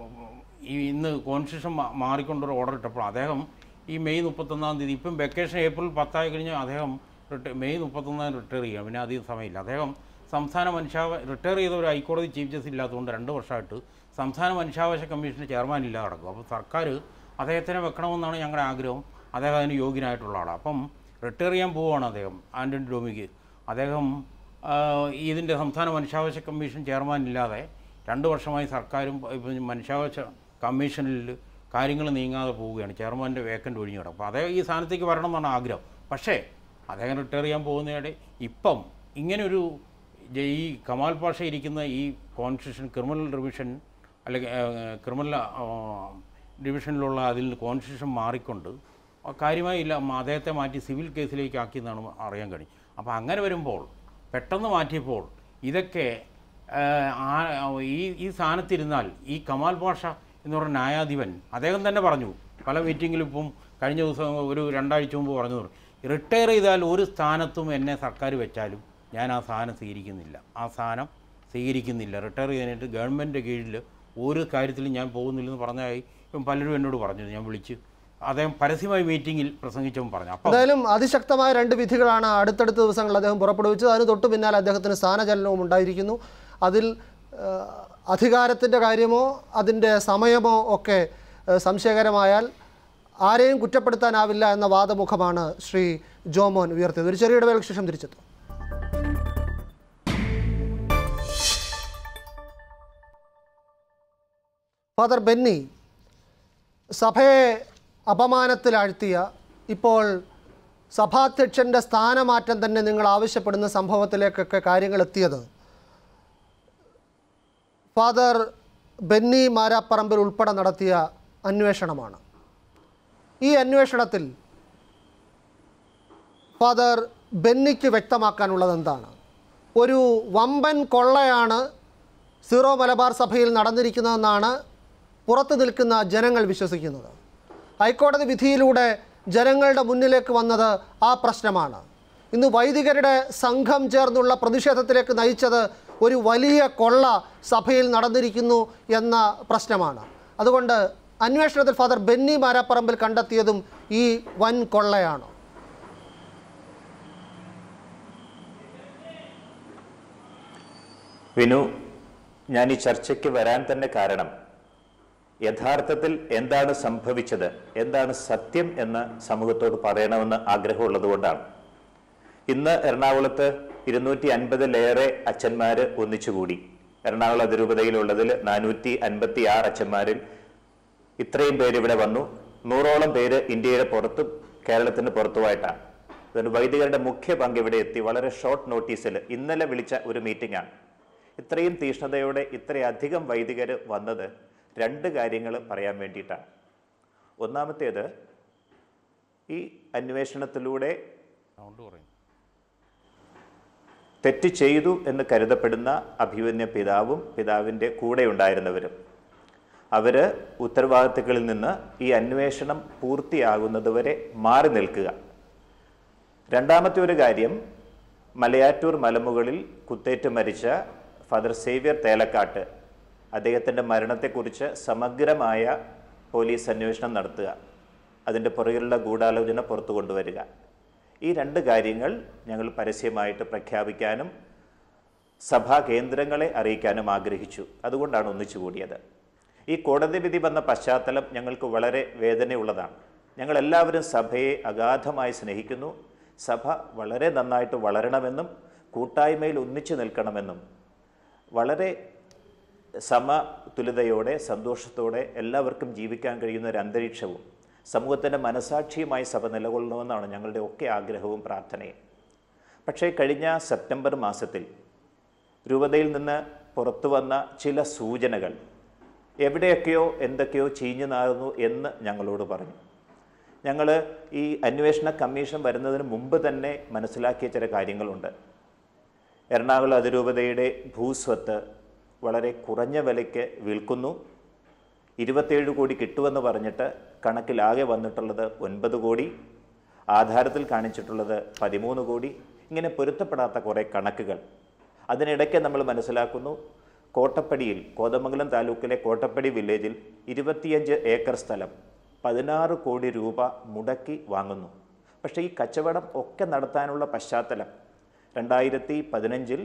ഈ ഇന്ന് കോൺസ്റ്റിറ്റ്യൂഷൻ മാ- മാറിക്കൊണ്ടൊരു ഓർഡർ ഇട്ടപ്പോൾ അദ്ദേഹം ഈ മെയ് മുപ്പത്തൊന്നാം തീയതി ഇപ്പം വെക്കേഷൻ ഏപ്രിൽ പത്തായി കഴിഞ്ഞ് അദ്ദേഹം റിട്ട- മെയ് മുപ്പത്തൊന്നാം റിട്ടയർ ചെയ്യാം പിന്നെ അധികം സമയമില്ല അദ്ദേഹം സംസ്ഥാന മനുഷ്യാവ റിട്ടയർ ചെയ്ത ഒരു ഹൈക്കോടതി ചീഫ് ജസ്റ്റിസ് ഇല്ലാത്തതുകൊണ്ട് രണ്ട് വർഷമായിട്ട് സംസ്ഥാന മനുഷ്യാവകാശ കമ്മീഷൻ്റെ ചെയർമാൻ ഇല്ലാതെ നടക്കും അപ്പോൾ സർക്കാർ അദ്ദേഹത്തിനെ വെക്കണമെന്നാണ് ഞങ്ങളുടെ ആഗ്രഹം അദ്ദേഹം അതിന് യോഗ്യനായിട്ടുള്ള ആളാണ് അപ്പം റിട്ടയർ ചെയ്യാൻ പോവുകയാണ് അദ്ദേഹം ആൻ്റണി ഡൊമിക്ക് അദ്ദേഹം ആ, ഇതിൻ്റെ സംസ്ഥാന മനുഷ്യാവകാശ കമ്മീഷൻ ചെയർമാൻ ഇല്ലാതെ രണ്ട് വർഷമായി സർക്കാരും ഇപ്പം മനുഷ്യാവകാശ കമ്മീഷനിൽ കാര്യങ്ങൾ നീങ്ങാതെ പോവുകയാണ് ചെയർമാൻ്റെ വേക്കൻ്റ് ഒഴിഞ്ഞു കിടക്കും അപ്പോൾ അദ്ദേഹം ഈ സ്ഥാനത്തേക്ക് വരണം എന്നാണ് ആഗ്രഹം പക്ഷേ അദ്ദേഹം റിട്ടയർ ചെയ്യാൻ പോകുന്നതിടെ ഇപ്പം ഇങ്ങനൊരു ജ- ഈ കമാൽ പാഷ ഇരിക്കുന്ന ഈ കോൺസ്റ്റിറ്റ്യൂഷൻ ക്രിമിനൽ റിവിഷൻ അല്ലെങ്കിൽ ക്രിമിനൽ ഡിവിഷനിലുള്ള അതിൽ കോൺസ്റ്റിറ്റ്യൂഷൻ മാറിക്കൊണ്ട് കാര്യമായി ഇല്ല മ- അദ്ദേഹത്തെ മാറ്റി സിവിൽ കേസിലേക്ക് ആക്കിയെന്നാണ് അറിയാൻ കഴിയും അപ്പോൾ അങ്ങനെ വരുമ്പോൾ പെട്ടെന്ന് മാറ്റിയപ്പോൾ ഇതൊക്കെ ആ, ആ- ഈ ഈ സ്ഥാനത്തിരുന്നാൽ ഈ കമാൽ പാഷ എന്ന് പറഞ്ഞ ന്യായാധിപൻ അദ്ദേഹം തന്നെ പറഞ്ഞു പല മീറ്റിങ്ങിലും ഇപ്പം കഴിഞ്ഞ ദിവസം ഒരു രണ്ടാഴ്ച മുമ്പ് പറഞ്ഞു റിട്ടയർ ചെയ്താൽ ഒരു സ്ഥാനത്തും എന്നെ സർക്കാർ വെച്ചാലും ഞാൻ ആ സ്ഥാനം സ്വീകരിക്കുന്നില്ല ആ സ്ഥാനം സ്വീകരിക്കുന്നില്ല റിട്ടയർ ചെയ്തിട്ട് ഗവൺമെൻറ്റിൻ്റെ കീഴിൽ ഒരു കാര്യത്തിലും ഞാൻ പോകുന്നില്ലെന്ന് പറഞ്ഞായി ഇപ്പം പലരും എന്നോട് പറഞ്ഞു ഞാൻ വിളിച്ച് അദ്ദേഹം പരസ്യമായി മീറ്റിങ്ങിൽ പ്രസംഗിച്ചപ്പോൾ പറഞ്ഞു അപ്പോൾ എന്തായാലും അതിശക്തമായ രണ്ട് വിധികളാണ് അടുത്തടുത്ത ദിവസങ്ങളിൽ അദ്ദേഹം പുറപ്പെടുവിച്ചത് അതിന് തൊട്ടു പിന്നാലെ അദ്ദേഹത്തിന് സ്ഥാനചലനവും ഉണ്ടായിരിക്കുന്നു അതിൽ ആ, അധികാരത്തിൻ്റെ കാര്യമോ അതിൻ്റെ സമയമോ ഒക്കെ ആ, സംശയകരമായാൽ ആരെയും കുറ്റപ്പെടുത്താനാവില്ല എന്ന വാദമുഖമാണ് ശ്രീ ജോമോൻ ഉയർത്തിയത് ഒരു ചെറിയ ഇടവേളയ്ക്ക് ശേഷം തിരിച്ചെത്തും ഫാദർ ബെന്നി സഭയെ അപമാനത്തിലാഴ്ത്തിയ ഇപ്പോൾ സഭാധ്യക്ഷൻ്റെ സ്ഥാനമാറ്റം തന്നെ നിങ്ങൾ ആവശ്യപ്പെടുന്ന സംഭവത്തിലേക്കൊക്കെ കാര്യങ്ങൾ എത്തിയത് ഫാദർ ബെന്നി മാരാപ്പറമ്പിൽ ഉൾപ്പെടെ നടത്തിയ അന്വേഷണമാണ് ഈ അന്വേഷണത്തിൽ ഫാദർ ബെന്നിക്ക് വ്യക്തമാക്കാനുള്ളത് എന്താണ് ഒരു വമ്പൻ കൊള്ളയാണ് സീറോ മലബാർ സഭയിൽ നടന്നിരിക്കുന്നതെന്നാണ് പുറത്തു നിൽക്കുന്ന ജനങ്ങൾ വിശ്വസിക്കുന്നത് ഹൈക്കോടതി വിധിയിലൂടെ ജനങ്ങളുടെ മുന്നിലേക്ക് വന്നത് ആ പ്രശ്നമാണ് ഇന്ന് വൈദികരുടെ സംഘം ചേർന്നുള്ള പ്രതിഷേധത്തിലേക്ക് നയിച്ചത് ഒരു വലിയ കൊള്ള സഭയിൽ നടന്നിരിക്കുന്നു എന്ന പ്രശ്നമാണ് അതുകൊണ്ട് അന്വേഷണത്തിൽ ഫാദർ ബെന്നി മാരാപ്പറമ്പിൽ കണ്ടെത്തിയതും ഈ വൻ കൊള്ളയാണ് വിനു ഞാൻ ഈ ചർച്ചയ്ക്ക് വരാൻ തന്നെ കാരണം യഥാർത്ഥത്തിൽ എന്താണ് സംഭവിച്ചത് എന്താണ് സത്യം എന്ന് സമൂഹത്തോട് പറയണമെന്ന് ആഗ്രഹമുള്ളതുകൊണ്ടാണ് ഇന്ന് എറണാകുളത്ത് ഇരുന്നൂറ്റി അൻപതിലേറെ അച്ഛന്മാര് ഒന്നിച്ചുകൂടി എറണാകുളം അതിരൂപതയിലുള്ളതിൽ നാനൂറ്റി അൻപത്തി ആറ് അച്ഛന്മാരിൽ ഇത്രയും പേര് ഇവിടെ വന്നു നൂറോളം പേര് ഇന്ത്യയുടെ പുറത്തും കേരളത്തിന് പുറത്തുമായിട്ടാണ് അതുകൊണ്ട് വൈദികരുടെ മുഖ്യ പങ്ക് ഇവിടെ എത്തി വളരെ ഷോർട്ട് നോട്ടീസിൽ ഇന്നലെ വിളിച്ച ഒരു മീറ്റിംഗ് ആണ് ഇത്രയും തീഷ്ണതയോടെ ഇത്രയധികം വൈദികർ വന്നത് രണ്ട് കാര്യങ്ങൾ പറയാൻ വേണ്ടിയിട്ടാണ് ഒന്നാമത്തേത് ഈ അന്വേഷണത്തിലൂടെ അതുകൊണ്ട് പറയും തെറ്റ് ചെയ്തു എന്ന് കരുതപ്പെടുന്ന അഭിമന്യ പിതാവും പിതാവിൻ്റെ കൂടെ ഉണ്ടായിരുന്നവരും അവര് ഉത്തരവാദിത്തങ്ങളിൽ നിന്ന് ഈ അന്വേഷണം പൂർത്തിയാകുന്നതുവരെ മാറി നിൽക്കുക രണ്ടാമത്തെ ഒരു കാര്യം മലയാറ്റൂർ മലമുകളിൽ കുത്തേറ്റ് മരിച്ച ഫാദർ സേവ്യർ തേലക്കാട്ട് അദ്ദേഹത്തിൻ്റെ മരണത്തെക്കുറിച്ച് സമഗ്രമായ പോലീസ് അന്വേഷണം നടത്തുക അതിൻ്റെ പുറകിലുള്ള ഗൂഢാലോചന പുറത്തു കൊണ്ടുവരിക ഈ രണ്ട് കാര്യങ്ങൾ ഞങ്ങൾ പരസ്യമായിട്ട് പ്രഖ്യാപിക്കാനും സഭാ കേന്ദ്രങ്ങളെ അറിയിക്കാനും ആഗ്രഹിച്ചു അതുകൊണ്ടാണ് ഒന്നിച്ചു കൂടിയത് ഈ കോടതി വിധി വന്ന പശ്ചാത്തലം ഞങ്ങൾക്ക് വളരെ വേദനയുള്ളതാണ് ഞങ്ങൾ എല്ലാവരും സഭയെ അഗാധമായി സ്നേഹിക്കുന്നു സഭ വളരെ നന്നായിട്ട് വളരണമെന്നും കൂട്ടായ്മയിൽ ഒന്നിച്ചു നിൽക്കണമെന്നും വളരെ സമതുലിതയോടെ സന്തോഷത്തോടെ എല്ലാവർക്കും ജീവിക്കാൻ കഴിയുന്ന ഒരു അന്തരീക്ഷവും സമൂഹത്തിൻ്റെ മനസാക്ഷിയുമായി സഭ നിലകൊള്ളണമെന്നാണ് ഞങ്ങളുടെ ഒക്കെ ആഗ്രഹവും പ്രാർത്ഥനയും പക്ഷേ കഴിഞ്ഞ സെപ്റ്റംബർ മാസത്തിൽ രൂപതയിൽ നിന്ന് പുറത്തു വന്ന ചില സൂചനകൾ എവിടെയൊക്കെയോ എന്തൊക്കെയോ ചീഞ്ഞു നാറുന്നു എന്ന് ഞങ്ങളോട് പറഞ്ഞു ഞങ്ങൾ ഈ അന്വേഷണ കമ്മീഷൻ വരുന്നതിന് മുമ്പ് തന്നെ മനസ്സിലാക്കിയ ചില കാര്യങ്ങളുണ്ട് എറണാകുളം അതിരൂപതയുടെ ഭൂസ്വത്ത് വളരെ കുറഞ്ഞ വിലയ്ക്ക് വിൽക്കുന്നു ഇരുപത്തേഴ് കോടി കിട്ടുമെന്ന് പറഞ്ഞിട്ട് കണക്കിലാകെ വന്നിട്ടുള്ളത് ഒൻപത് കോടി ആധാരത്തിൽ കാണിച്ചിട്ടുള്ളത് പതിമൂന്ന് കോടി ഇങ്ങനെ പൊരുത്തപ്പെടാത്ത കുറേ കണക്കുകൾ അതിനിടയ്ക്ക് നമ്മൾ മനസ്സിലാക്കുന്നു കോട്ടപ്പടിയിൽ കോതമംഗലം താലൂക്കിലെ കോട്ടപ്പടി വില്ലേജിൽ ഇരുപത്തിയഞ്ച് ഏക്കർ സ്ഥലം പതിനാറ് കോടി രൂപ മുടക്കി വാങ്ങുന്നു പക്ഷേ ഈ കച്ചവടം ഒക്കെ നടത്താനുള്ള പശ്ചാത്തലം രണ്ടായിരത്തി പതിനഞ്ചിൽ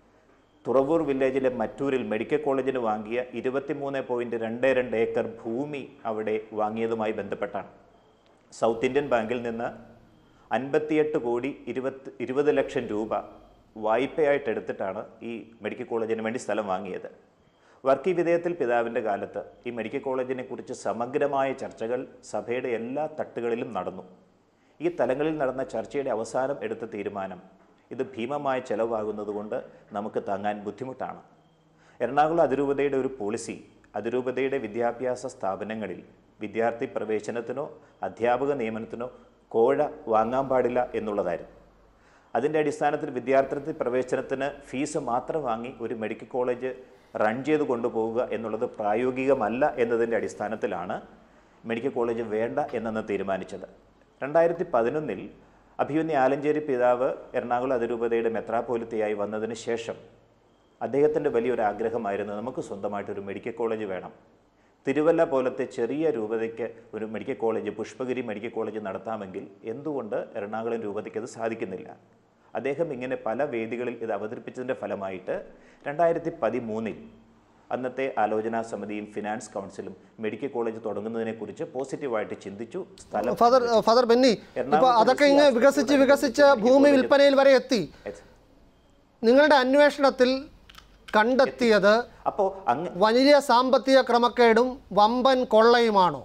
തുറവൂർ വില്ലേജിലെ മറ്റൂരിൽ മെഡിക്കൽ കോളേജിന് വാങ്ങിയ ഇരുപത്തിമൂന്ന് പോയിൻറ്റ് രണ്ട് രണ്ട് ഏക്കർ ഭൂമി അവിടെ വാങ്ങിയതുമായി ബന്ധപ്പെട്ടാണ് സൗത്ത് ഇന്ത്യൻ ബാങ്കിൽ നിന്ന് അൻപത്തിയെട്ട് കോടി ഇരുപത്തി ഇരുപത് ലക്ഷം രൂപ വായ്പയായിട്ട് എടുത്തിട്ടാണ് ഈ മെഡിക്കൽ കോളേജിന് വേണ്ടി സ്ഥലം വാങ്ങിയത് വർക്കി വിധേയത്തിൽ പിതാവിൻ്റെ കാലത്ത് ഈ മെഡിക്കൽ കോളേജിനെ കുറിച്ച് സമഗ്രമായ ചർച്ചകൾ സഭയുടെ എല്ലാ തട്ടുകളിലും നടന്നു ഈ തലങ്ങളിൽ നടന്ന ചർച്ചയുടെ അവസാനം എടുത്ത തീരുമാനം ഇത് ഭീമമായ ചെലവാകുന്നതുകൊണ്ട് നമുക്ക് താങ്ങാൻ ബുദ്ധിമുട്ടാണ് എറണാകുളം അതിരൂപതയുടെ ഒരു പോളിസി അതിരൂപതയുടെ വിദ്യാഭ്യാസ സ്ഥാപനങ്ങളിൽ വിദ്യാർത്ഥി പ്രവേശനത്തിനോ അധ്യാപക നിയമനത്തിനോ കോഴ വാങ്ങാൻ പാടില്ല എന്നുള്ളതായിരുന്നു അതിൻ്റെ അടിസ്ഥാനത്തിൽ വിദ്യാർത്ഥി പ്രവേശനത്തിന് ഫീസ് മാത്രം വാങ്ങി ഒരു മെഡിക്കൽ കോളേജ് റൺ ചെയ്ത് കൊണ്ടുപോവുക എന്നുള്ളത് പ്രായോഗികമല്ല എന്നതിൻ്റെ അടിസ്ഥാനത്തിലാണ് മെഡിക്കൽ കോളേജ് വേണ്ട എന്നന്ന് തീരുമാനിച്ചത് രണ്ടായിരത്തി പതിനൊന്നിൽ അഭിമന്യ ആലഞ്ചേരി പിതാവ് എറണാകുളം അതിരൂപതയുടെ മെത്രാപോലിത്തയായി വന്നതിന് ശേഷം അദ്ദേഹത്തിൻ്റെ വലിയൊരു ആഗ്രഹമായിരുന്നു നമുക്ക് സ്വന്തമായിട്ടൊരു മെഡിക്കൽ കോളേജ് വേണം തിരുവല്ല പോലത്തെ ചെറിയ രൂപതയ്ക്ക് ഒരു medical college Pushpagiri medical college നടത്താമെങ്കിൽ എന്തുകൊണ്ട് എറണാകുളം രൂപതയ്ക്ക് അത് സാധിക്കുന്നില്ല അദ്ദേഹം ഇങ്ങനെ പല വേദികളിൽ ഇത് അവതരിപ്പിച്ചതിൻ്റെ ഫലമായിട്ട് രണ്ടായിരത്തി പതിമൂന്നിൽ അന്നത്തെ ആലോചനാ സമിതിയും ഫിനാൻസ് കൗൺസിലും മെഡിക്കൽ കോളേജ് തുടങ്ങുന്നതിനെക്കുറിച്ച് പോസിറ്റീവായിട്ട് ചിന്തിച്ചു സ്ഥലം ഫാദർ ഫാദർ ബെന്നി ഇപ്പൊ അതൊക്കെ ഇങ്ങ് വികസിച്ച് വികസിച്ച് ഭൂമി വിൽപ്പനയിൽ വരെ എത്തി നിങ്ങളുടെ അന്വേഷണത്തിൽ കണ്ടെത്തിയത് അപ്പോൾ അങ്ങ് വലിയ സാമ്പത്തിക ക്രമക്കേടും വമ്പൻ കൊള്ളയുമാണോ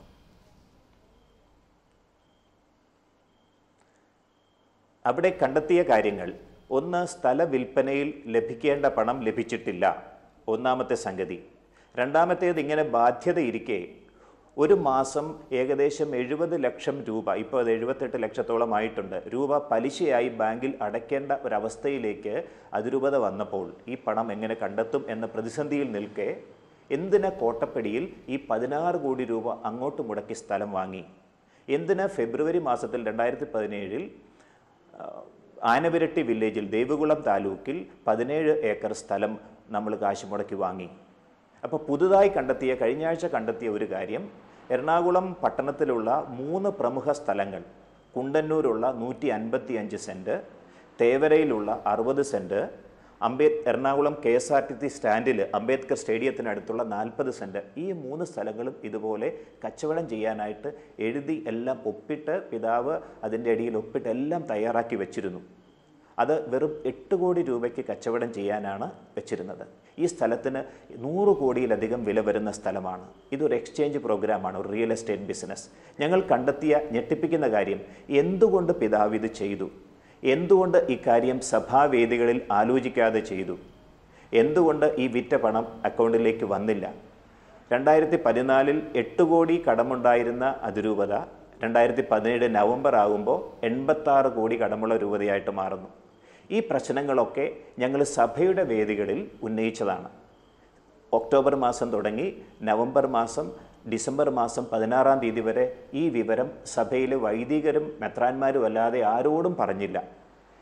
അവിടെ കണ്ടെത്തിയ കാര്യങ്ങൾ ഒന്ന് സ്ഥല വിൽപ്പനയിൽ ലഭിക്കേണ്ട പണം ലഭിച്ചിട്ടില്ല ഒന്നാമത്തെ സംഗതി രണ്ടാമത്തേത് ഇങ്ങനെ ബാധ്യതയിരിക്കെ ഒരു മാസം ഏകദേശം എഴുപത് ലക്ഷം രൂപ ഇപ്പോൾ അത് എഴുപത്തെട്ട് ലക്ഷത്തോളം ആയിട്ടുണ്ട് രൂപ പലിശയായി ബാങ്കിൽ അടയ്ക്കേണ്ട ഒരവസ്ഥയിലേക്ക് അതിരൂപത വന്നപ്പോൾ ഈ പണം എങ്ങനെ കണ്ടെത്തും എന്ന പ്രതിസന്ധിയിൽ നിൽക്കെ എന്തിന് കോട്ടപ്പടിയിൽ ഈ പതിനാറ് കോടി രൂപ അങ്ങോട്ട് മുടക്കി സ്ഥലം വാങ്ങി എന്തിന് ഫെബ്രുവരി മാസത്തിൽ രണ്ടായിരത്തി പതിനേഴിൽ ആനവിരട്ടി വില്ലേജിൽ ദേവികുളം താലൂക്കിൽ പതിനേഴ് ഏക്കർ സ്ഥലം നമ്മൾ കാശ് മുടക്കി വാങ്ങി അപ്പോൾ പുതുതായി കണ്ടെത്തിയ കഴിഞ്ഞ ആഴ്ച കണ്ടെത്തിയ ഒരു കാര്യം എറണാകുളം പട്ടണത്തിലുള്ള മൂന്ന് പ്രമുഖ സ്ഥലങ്ങൾ കുണ്ടന്നൂരുള്ള നൂറ്റി അൻപത്തി അഞ്ച് സെൻറ്റ് തേവരയിലുള്ള അറുപത് സെൻറ്റ് അംബേ Ernakulam K S R T C സ്റ്റാൻഡിൽ അംബേദ്കർ സ്റ്റേഡിയത്തിനടുത്തുള്ള നാൽപ്പത് സെൻറ്റ് ഈ മൂന്ന് സ്ഥലങ്ങളും ഇതുപോലെ കച്ചവടം ചെയ്യാനായിട്ട് എഴുതി എല്ലാം ഒപ്പിട്ട് പിതാവ് അതിൻ്റെ അടിയിൽ ഒപ്പിട്ട് എല്ലാം തയ്യാറാക്കി വെച്ചിരുന്നു അത് വെറും എട്ട് കോടി രൂപയ്ക്ക് കച്ചവടം ചെയ്യാനാണ് വെച്ചിരുന്നത് ഈ സ്ഥലത്തിന് നൂറ് കോടിയിലധികം വില വരുന്ന സ്ഥലമാണ് ഇതൊരു എക്സ്ചേഞ്ച് പ്രോഗ്രാമാണ് ഒരു റിയൽ എസ്റ്റേറ്റ് ബിസിനസ് ഞങ്ങൾ കണ്ടെത്തിയ ഞെട്ടിപ്പിക്കുന്ന കാര്യം എന്തുകൊണ്ട് പിതാവ് ഇത് ചെയ്തു എന്തുകൊണ്ട് ഇക്കാര്യം സഭാവേദികളിൽ ആലോചിക്കാതെ ചെയ്തു എന്തുകൊണ്ട് ഈ വിറ്റ പണം അക്കൗണ്ടിലേക്ക് വന്നില്ല രണ്ടായിരത്തി പതിനാലിൽ എട്ട് കോടി കടമുണ്ടായിരുന്ന അതിരൂപത രണ്ടായിരത്തി പതിനേഴ് നവംബർ ആകുമ്പോൾ എൺപത്താറ് കോടി കടമുള്ള രൂപതയായിട്ട് മാറുന്നു ഈ പ്രശ്നങ്ങളൊക്കെ ഞങ്ങൾ സഭയുടെ വേദികളിൽ ഉന്നയിച്ചതാണ് ഒക്ടോബർ മാസം തുടങ്ങി നവംബർ മാസം ഡിസംബർ മാസം പതിനാറാം തീയതി വരെ ഈ വിവരം സഭയിലെ വൈദികരും മെത്രാന്മാരും അല്ലാതെ ആരോടും പറഞ്ഞില്ല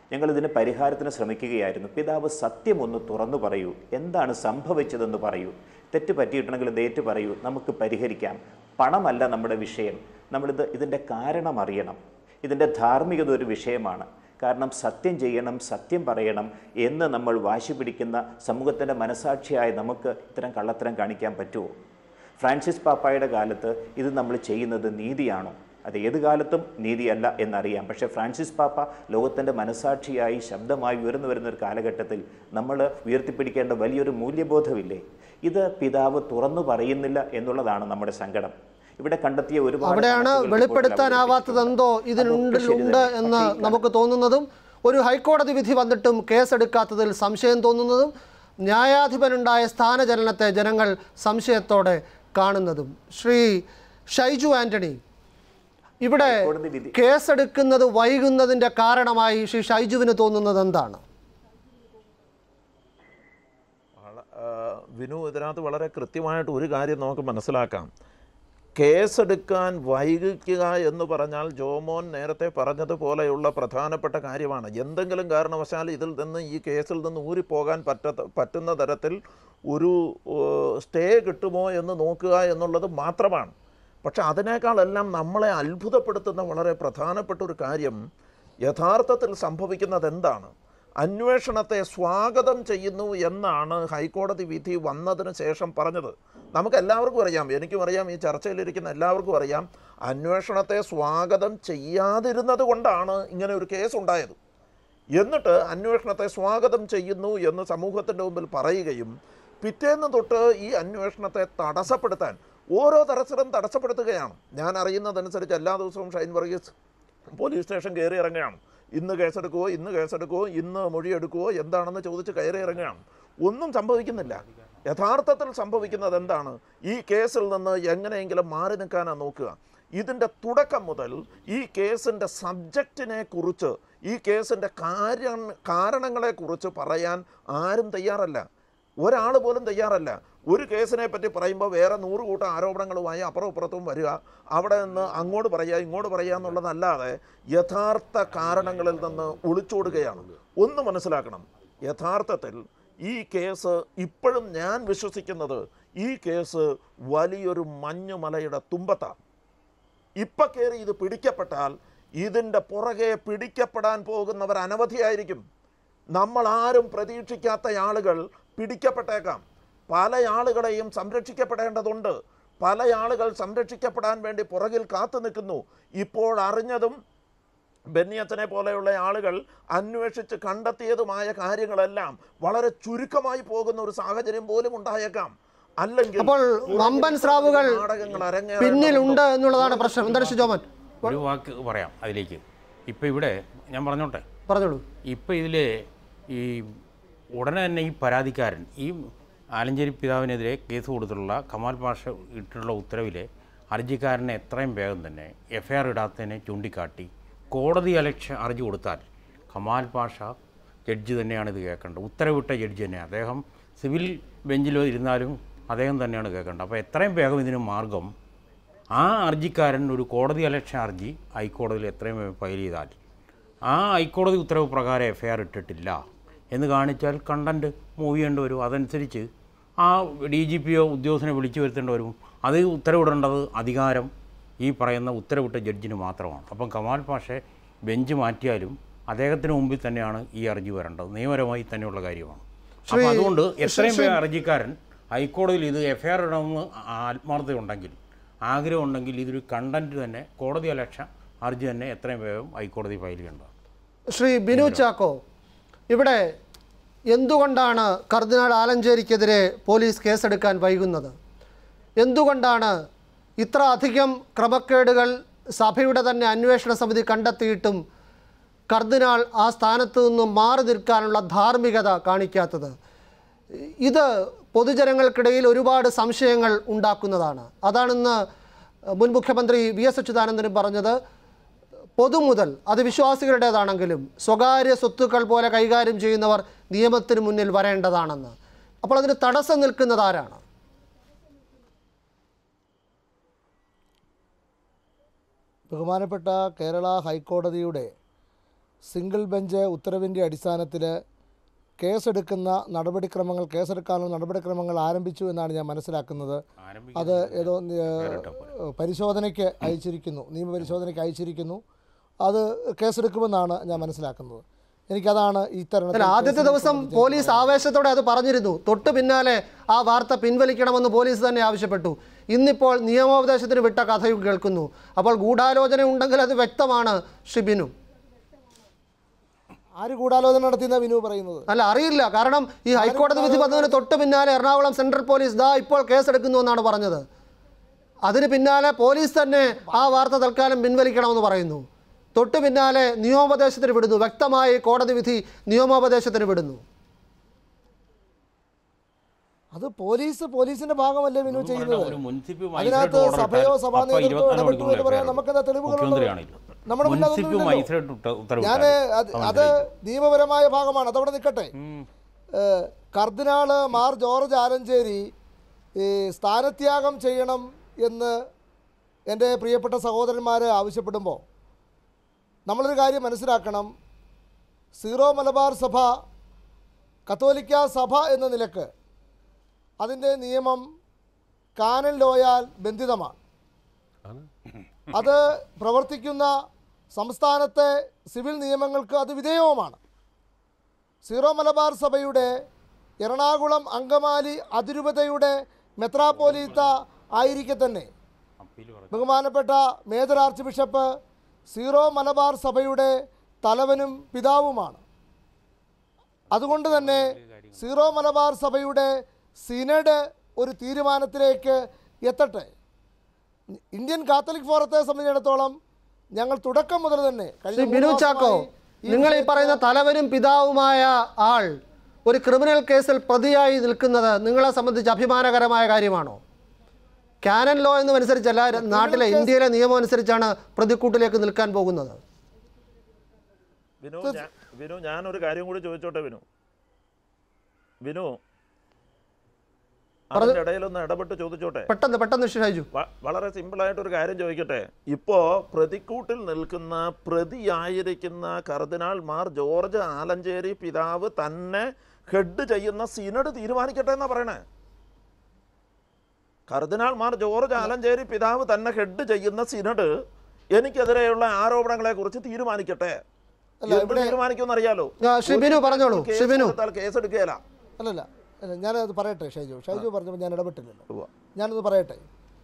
ഞങ്ങൾ ഇതിന് പരിഹാരത്തിന് ശ്രമിക്കുകയായിരുന്നു പിതാവ് സത്യം ഒന്ന് തുറന്നു പറയൂ എന്താണ് സംഭവിച്ചതെന്ന് പറയൂ തെറ്റ് പറ്റിയിട്ടുണ്ടെങ്കിൽ ഇത് ഏറ്റു പറയൂ നമുക്ക് പരിഹരിക്കാം പണമല്ല നമ്മുടെ വിഷയം നമ്മളിത് ഇതിൻ്റെ കാരണം അറിയണം ഇതിൻ്റെ ധാർമ്മികത ഒരു വിഷയമാണ് കാരണം സത്യം ചെയ്യണം സത്യം പറയണം എന്ന് നമ്മൾ വാശി പിടിക്കുന്ന സമൂഹത്തിൻ്റെ മനസാക്ഷിയായി നമുക്ക് ഇത്തരം കള്ളത്തരം കാണിക്കാൻ പറ്റുമോ ഫ്രാൻസിസ് പാപ്പായുടെ കാലത്ത് ഇത് നമ്മൾ ചെയ്യുന്നത് നീതിയാണോ അത് ഏത് കാലത്തും നീതിയല്ല എന്നറിയാം പക്ഷേ ഫ്രാൻസിസ് പാപ്പ ലോകത്തിൻ്റെ മനസാക്ഷിയായി ശബ്ദമായി ഉയർന്നു വരുന്ന ഒരു കാലഘട്ടത്തിൽ നമ്മൾ ഉയർത്തിപ്പിടിക്കേണ്ട വലിയൊരു മൂല്യബോധമില്ലേ ഇത് പിതാവ് തുറന്നു പറയുന്നില്ല എന്നുള്ളതാണ് നമ്മുടെ സങ്കടം ഇവിടെ കണ്ടെത്തിയ ഒരുപാട് അവിടെയാണ് കണക്കുകൾ ഇപ്പോൾ വെളിപ്പെടുത്താനാവാത്തത് എന്തോ ഇതിനുണ്ടിലുണ്ട് എന്ന് നമുക്ക് തോന്നുന്നതും ഒരു ഹൈക്കോടതി വിധി വന്നിട്ടും കേസെടുക്കാത്തതിൽ സംശയം തോന്നുന്നതും ന്യായാധിപനുണ്ടായ സ്ഥാനചലനത്തെ ജനങ്ങൾ സംശയത്തോടെ കാണുന്നതും ശ്രീ ഷൈജു ആന്റണി ഇവിടെ ഹൈക്കോടതി വിധി കേസെടുക്കുന്നത് വൈകുന്നതിൻ്റെ കാരണമായി ശ്രീ ഷൈജുവിന് തോന്നുന്നത് എന്താണ് വള- ആ, വിനു ഇതിനകത്ത് വളരെ കൃത്യമായിട്ട് ഒരു കാര്യം നമുക്ക് മനസ്സിലാക്കാം കേസെടുക്കാൻ വൈകിക്കുക എന്ന് പറഞ്ഞാൽ ജോമോൻ നേരത്തെ പറഞ്ഞതുപോലെയുള്ള പ്രധാനപ്പെട്ട കാര്യമാണ് എന്തെങ്കിലും കാരണവശാൽ ഇതിൽ നിന്ന് ഈ കേസിൽ നിന്ന് ഊരിപ്പോകാൻ പറ്റത്ത പറ്റുന്ന തരത്തിൽ ഒരു സ്റ്റേ കിട്ടുമോ എന്ന് നോക്കുക എന്നുള്ളത് മാത്രമാണ് പക്ഷെ അതിനേക്കാളെല്ലാം നമ്മളെ അത്ഭുതപ്പെടുത്തുന്ന വളരെ പ്രധാനപ്പെട്ട ഒരു കാര്യം യഥാർത്ഥത്തിൽ സംഭവിക്കുന്നത് എന്താണ് അന്വേഷണത്തെ സ്വാഗതം ചെയ്യുന്നു എന്നാണ് ഹൈക്കോടതി വിധി വന്നതിന് ശേഷം പറഞ്ഞത് നമുക്ക് എല്ലാവർക്കും അറിയാം എനിക്കും അറിയാം ഈ ചർച്ചയിലിരിക്കുന്ന എല്ലാവർക്കും അറിയാം അന്വേഷണത്തെ സ്വാഗതം ചെയ്യാതിരുന്നത് കൊണ്ടാണ് ഇങ്ങനെ ഒരു കേസ് ഉണ്ടായത് എന്നിട്ട് അന്വേഷണത്തെ സ്വാഗതം ചെയ്യുന്നു എന്ന് സമൂഹത്തിൻ്റെ മുമ്പിൽ പറയുകയും പിറ്റേന്ന് തൊട്ട് ഈ അന്വേഷണത്തെ തടസ്സപ്പെടുത്താൻ ഓരോ തരത്തിലും തടസ്സപ്പെടുത്തുകയാണ് ഞാൻ അറിയുന്നതനുസരിച്ച് എല്ലാ ദിവസവും ഷൈൻ വർഗീസ് പോലീസ് സ്റ്റേഷൻ കയറി ഇറങ്ങുകയാണ് ഇന്ന് കേസെടുക്കുവോ ഇന്ന് കേസെടുക്കുവോ ഇന്ന് മൊഴിയെടുക്കുവോ എന്താണെന്ന് ചോദിച്ച് കയറി ഇറങ്ങുകയാണ് ഒന്നും സംഭവിക്കുന്നില്ല യഥാർത്ഥത്തിൽ സംഭവിക്കുന്നത് എന്താണ് ഈ കേസിൽ നിന്ന് എങ്ങനെയെങ്കിലും മാറി നിൽക്കാനാണ് നോക്കുക ഇതിൻ്റെ തുടക്കം മുതൽ ഈ കേസിൻ്റെ സബ്ജക്റ്റിനെ കുറിച്ച് ഈ കേസിൻ്റെ കാര്യ കാരണങ്ങളെക്കുറിച്ച് പറയാൻ ആരും തയ്യാറല്ല ഒരാൾ പോലും തയ്യാറല്ല ഒരു കേസിനെ പറ്റി പറയുമ്പോൾ വേറെ നൂറ് കൂട്ടം ആരോപണങ്ങളുമായി അപ്പുറം ഇപ്പുറത്തും വരിക അവിടെ നിന്ന് അങ്ങോട്ട് പറയുക ഇങ്ങോട്ട് പറയുക എന്നുള്ളതല്ലാതെ യഥാർത്ഥ കാരണങ്ങളിൽ നിന്ന് ഒളിച്ചോടുകയാണ് ഒന്ന് മനസ്സിലാക്കണം യഥാർത്ഥത്തിൽ ഈ കേസ് ഇപ്പോഴും ഞാൻ വിശ്വസിക്കുന്നത് ഈ കേസ് വലിയൊരു മഞ്ഞുമലയുടെ തുമ്പത്താണ് ഇപ്പം കയറി ഇത് പിടിക്കപ്പെട്ടാൽ ഇതിൻ്റെ പുറകെ പിടിക്കപ്പെടാൻ പോകുന്നവർ അനവധിയായിരിക്കും നമ്മൾ ആരും പ്രതീക്ഷിക്കാത്ത ആളുകൾ പിടിക്കപ്പെട്ടേക്കാം പല ആളുകളെയും സംരക്ഷിക്കപ്പെടേണ്ടതുണ്ട് പല ആളുകൾ സംരക്ഷിക്കപ്പെടാൻ വേണ്ടി പുറകിൽ കാത്തു നിൽക്കുന്നു ഇപ്പോൾ അറിഞ്ഞതും ബെന്നിയച്ചനെ പോലെയുള്ള ആളുകൾ അന്വേഷിച്ച് കണ്ടെത്തിയതുമായ കാര്യങ്ങളെല്ലാം വളരെ ചുരുക്കമായി പോകുന്ന ഒരു സാഹചര്യം പോലും ഉണ്ടായേക്കാം അല്ലെങ്കിൽ അപ്പോൾ വമ്പൻ സ്രാവുകൾ നാടകങ്ങൾ അരങ്ങേറേണ്ടതുണ്ട്. പിന്നിലുണ്ട് എന്നുള്ളതാണ് പ്രശ്നം എന്താണ് ശ്രീ ജോമൻ ഒരു വാക്ക് പറയാം അതിലേക്ക് ഇപ്പോൾ ഇവിടെ ഞാൻ പറഞ്ഞോട്ടെ പറഞ്ഞോളൂ ഇപ്പോൾ ഇതിൽ ഈ ഉടനെ തന്നെ ഈ പരാതിക്കാരൻ ഈ ആലഞ്ചേരി പിതാവിനെതിരെ കേസ് കൊടുത്തിട്ടുള്ള കമാൽ പാഷ ഇട്ടിട്ടുള്ള ഉത്തരവിലെ ഹർജിക്കാരനെ എത്രയും വേഗം തന്നെ എഫ് ഐ ആർ ഇടാത്തതിനെ ചൂണ്ടിക്കാട്ടി കോടതി അലക്ഷ്യ ഹർജി കൊടുത്താൽ കമാൽ പാഷ ജഡ്ജി തന്നെയാണ് ഇത് കേൾക്കേണ്ടത് ഉത്തരവിട്ട ജഡ്ജി തന്നെ അദ്ദേഹം സിവിൽ ബെഞ്ചിൽ ഇരുന്നാലും അദ്ദേഹം തന്നെയാണ് കേൾക്കേണ്ടത് അപ്പോൾ എത്രയും വേഗം ഇതിന് മാർഗം ആ ഹർജിക്കാരൻ ഒരു കോടതി അലക്ഷ്യ ഹർജി ഹൈക്കോടതിയിൽ എത്രയും വേഗം ഫയൽ ചെയ്താൽ ആ ഹൈക്കോടതി ഉത്തരവ് പ്രകാരം എഫ് ഐ ആർ ഇട്ടിട്ടില്ല എന്ന് കാണിച്ചാൽ കണ്ടൻറ്റ് മൂവ് ചെയ്യേണ്ടി വരും അതനുസരിച്ച് ആ ഡി ജി പിയോ ഉദ്യോഗസ്ഥനെ വിളിച്ചു വരുത്തേണ്ടി വരും അത് ഉത്തരവിടേണ്ടത് അധികാരം ഈ പറയുന്ന ഉത്തരവിട്ട ജഡ്ജിന് മാത്രമാണ് അപ്പം കമാൽ പാഷെ ബെഞ്ച് മാറ്റിയാലും അദ്ദേഹത്തിന് മുമ്പിൽ തന്നെയാണ് ഈ ഹർജി വരേണ്ടത് നിയമപരമായി തന്നെയുള്ള കാര്യമാണ് അപ്പോൾ അതുകൊണ്ട് എത്രയും വേഗം ഹർജിക്കാരൻ ഹൈക്കോടതിയിൽ ഇത് എഫ് ഐ ആർ ഇടണമെന്ന് ആത്മാർത്ഥതയുണ്ടെങ്കിൽ ആഗ്രഹമുണ്ടെങ്കിൽ ഇതൊരു കണ്ടൻറ്റ് തന്നെ കോടതി അലക്ഷ ഹർജി തന്നെ എത്രയും വേഗം ഹൈക്കോടതി ഫയൽ ചെയ്യേണ്ടത് ശ്രീ ബിനു ചാക്കോ ഇവിടെ എന്തുകൊണ്ടാണ് കർദിനാൾ ആലഞ്ചേരിക്കെതിരെ പോലീസ് കേസെടുക്കാൻ വൈകുന്നത് എന്തുകൊണ്ടാണ് ഇത്ര അധികം ക്രമക്കേടുകൾ സഭയുടെ തന്നെ അന്വേഷണ സമിതി കണ്ടെത്തിയിട്ടും കർദിനാൾ ആ സ്ഥാനത്ത് നിന്നും മാറി നിൽക്കാനുള്ള ധാർമ്മികത കാണിക്കാത്തത് ഇത് പൊതുജനങ്ങൾക്കിടയിൽ ഒരുപാട് സംശയങ്ങൾ ഉണ്ടാക്കുന്നതാണ് അതാണിന്ന് മുൻ മുഖ്യമന്ത്രി വി എസ് അച്യുതാനന്ദനും പറഞ്ഞത് പൊതുമുതൽ അത് വിശ്വാസികളുടേതാണെങ്കിലും സ്വകാര്യ സ്വത്തുക്കൾ പോലെ കൈകാര്യം ചെയ്യുന്നവർ നിയമത്തിന് മുന്നിൽ വരേണ്ടതാണെന്ന് അപ്പോൾ അതിന് തടസ്സം നിൽക്കുന്നത് ആരാണ് ബഹുമാനപ്പെട്ട കേരള ഹൈക്കോടതിയുടെ സിംഗിൾ ബെഞ്ച് ഉത്തരവിൻ്റെ അടിസ്ഥാനത്തിൽ കേസെടുക്കുന്ന നടപടിക്രമങ്ങൾ കേസെടുക്കാനുള്ള നടപടിക്രമങ്ങൾ ആരംഭിച്ചു എന്നാണ് ഞാൻ മനസ്സിലാക്കുന്നത് അത് ഏതോ ഏഹ്, പരിശോധനയ്ക്ക് അയച്ചിരിക്കുന്നു നിയമപരിശോധനയ്ക്ക് അയച്ചിരിക്കുന്നു അത് കേസെടുക്കുമെന്നാണ് ഞാൻ മനസ്സിലാക്കുന്നത് എനിക്കതാണ് ഈ അല്ല തരുണത്തിൽ ആദ്യത്തെ കേസിനെ ദിവസം സംബന്ധിച്ച് പോലീസ് ആവേശത്തോടെ അത് പറഞ്ഞിരുന്നു തൊട്ടു പിന്നാലെ ആ വാർത്ത പിൻവലിക്കണമെന്ന് പോലീസ് തന്നെ ആവശ്യപ്പെട്ടു ഇന്നിപ്പോൾ നിയമോപദേശത്തിന് വിട്ട കഥയും കേൾക്കുന്നു അപ്പോൾ ഗൂഢാലോചന ഉണ്ടെങ്കിൽ അത് വ്യക്തമാണ് ഷിബിനു ആര് ഗൂഢാലോചന നടത്തിയെന്നാണ് വിനു പറയുന്നത് അല്ല അറിയില്ല കാരണം ഈ ഹൈക്കോടതി വിധി വന്നതിന് തൊട്ട് പിന്നാലെ എറണാകുളം സെൻട്രൽ പോലീസ് ദാ ഇപ്പോൾ കേസെടുക്കുന്നു എന്നാണ് പറഞ്ഞത് അതിന് പിന്നാലെ പോലീസ് തന്നെ ആ വാർത്ത തൽക്കാലം പിൻവലിക്കണമെന്ന് പറയുന്നു തൊട്ട് പിന്നാലെ നിയമോപദേശത്തിന് വിടുന്നു വ്യക്തമായി കോടതി വിധി നിയമോപദേശത്തിന് വിടുന്നു അത് പോലീസ് പോലീസിന്റെ ഭാഗമല്ലേ വിനു ചെയ്യുന്നത് ഒരു മുനിസിപ്പൽ അതിനകത്ത് മജിസ്ട്രേറ്റ് സഭയോ ഓർഡർ സഭാ ഇട്ടാൽ നേതൃത്വം അപ്പോൾ ഇടപെട്ടു എന്ന് പറയാൻ ഇരുപത്തിനാല് നമുക്കെന്താ തെളിവുകളുണ്ടോ മുഖ്യമന്ത്രിയാണിത് നമ്മുടെ മുന്നിൽ മുനിസിപ്പൽ അതൊന്നുമില്ലല്ലോ. മജിസ്ട്രേറ്റ് ഉത്ത- ഉത്തരവ് ഞാൻ ഇട്ടാൽ അത് അത് നിയമപരമായ ഭാഗമാണ് അതവിടെ നിൽക്കട്ടെ ഏഹ്, കർദിനാള് മാർ ജോർജ് ആലഞ്ചേരി ഈ സ്ഥാനത്യാഗം ചെയ്യണം എന്ന് എൻ്റെ പ്രിയപ്പെട്ട സഹോദരന്മാർ ആവശ്യപ്പെടുമ്പോൾ നമ്മളൊരു കാര്യം മനസ്സിലാക്കണം സീറോ മലബാർ സഭ കത്തോലിക്ക സഭ എന്ന നിലക്ക് അതിൻ്റെ നിയമം കാനൻ ലോയാൽ ബന്ധിതമാണ് അത് പ്രവർത്തിക്കുന്ന സംസ്ഥാനത്തെ സിവിൽ നിയമങ്ങൾക്ക് അത് വിധേയവുമാണ് സീറോ മലബാർ സഭയുടെ എറണാകുളം അങ്കമാലി അതിരൂപതയുടെ മെത്രാപ്പോലീത്ത ആയിരിക്കെ തന്നെ ബഹുമാനപ്പെട്ട major archbishop Syro Malabar സഭയുടെ തലവനും പിതാവുമാണ് അതുകൊണ്ട് തന്നെ സീറോ മലബാർ സഭയുടെ സിനഡ് ഒരു തീരുമാനത്തിലേക്ക് എത്തട്ടെ ഇന്ത്യൻ കാത്തലിക് ഫോറത്തെ സംബന്ധിച്ചിടത്തോളം ഞങ്ങൾ തുടക്കം മുതൽ തന്നെ കഴിഞ്ഞ ശ്രീ മൂന്ന് ബിനു ചാക്കോ മാസമായി ഈ നിങ്ങൾ ഈ വിഷയത്തിൽ പറയുന്ന തലവനും പിതാവുമായ ആൾ ഒരു ക്രിമിനൽ കേസിൽ പ്രതിയായി നിൽക്കുന്നത് നിങ്ങളെ സംബന്ധിച്ച് അഭിമാനകരമായ കാര്യമാണോ കാനൻ ലോ എന്ന് അനുസരിച്ചല്ല നാട്ടിലെ ഇന്ത്യയിലെ നിയമം അനുസരിച്ചാണ് പ്രതിക്കൂട്ടിലേക്ക് നിൽക്കാൻ പോകുന്നത് വിനു ഞാൻ- വിനു ഞാനൊരു കാര്യം കൂടി ചോദിച്ചോട്ടെ വിനു വിനു അതിൻ്റെ ഇടയിലൊന്ന് ഇടപെട്ട് ചോദിച്ചോട്ടെ പെട്ടെന്ന് പെട്ടെന്ന് ഷൈജു വ- വളരെ സിമ്പിളായിട്ടൊരു കാര്യം ചോദിക്കട്ടെ ഇപ്പോൾ പ്രതിക്കൂട്ടിൽ നിൽക്കുന്ന പ്രതിയായിരിക്കുന്ന കർദിനാൾ മാർ ജോർജ് ആലഞ്ചേരി പിതാവ് തന്നെ ഹെഡ് ചെയ്യുന്ന സിനഡ് തീരുമാനിക്കട്ടെ എന്നാ പറയണേ കർദിനാൾ മാർ ജോർജ് ആലഞ്ചേരി പിതാവ് തന്നെ ഹെഡ് ചെയ്യുന്ന സിനഡ് എനിക്കെതിരെയുള്ള ആരോപണങ്ങളെ കുറിച്ച് തീരുമാനിക്കട്ടെ അല്ല, എന്ത് ഇവിടെ- തീരുമാനിക്കുമെന്ന് അറിയാലോ ആ, ഷിബിനു പറഞ്ഞോളൂ, കേസ് ഷിബിനു. കൊടുത്താൽ കേസ് എടുക്കുകയില്ല അല്ലല്ല അല്ല ഞാനത് പറയട്ടെ ഷൈജു ഷൈജു പറഞ്ഞപ്പോൾ ഞാൻ ഇടപെട്ടില്ലല്ലോ ഉവ്വ. ഞാനത് പറയട്ടെ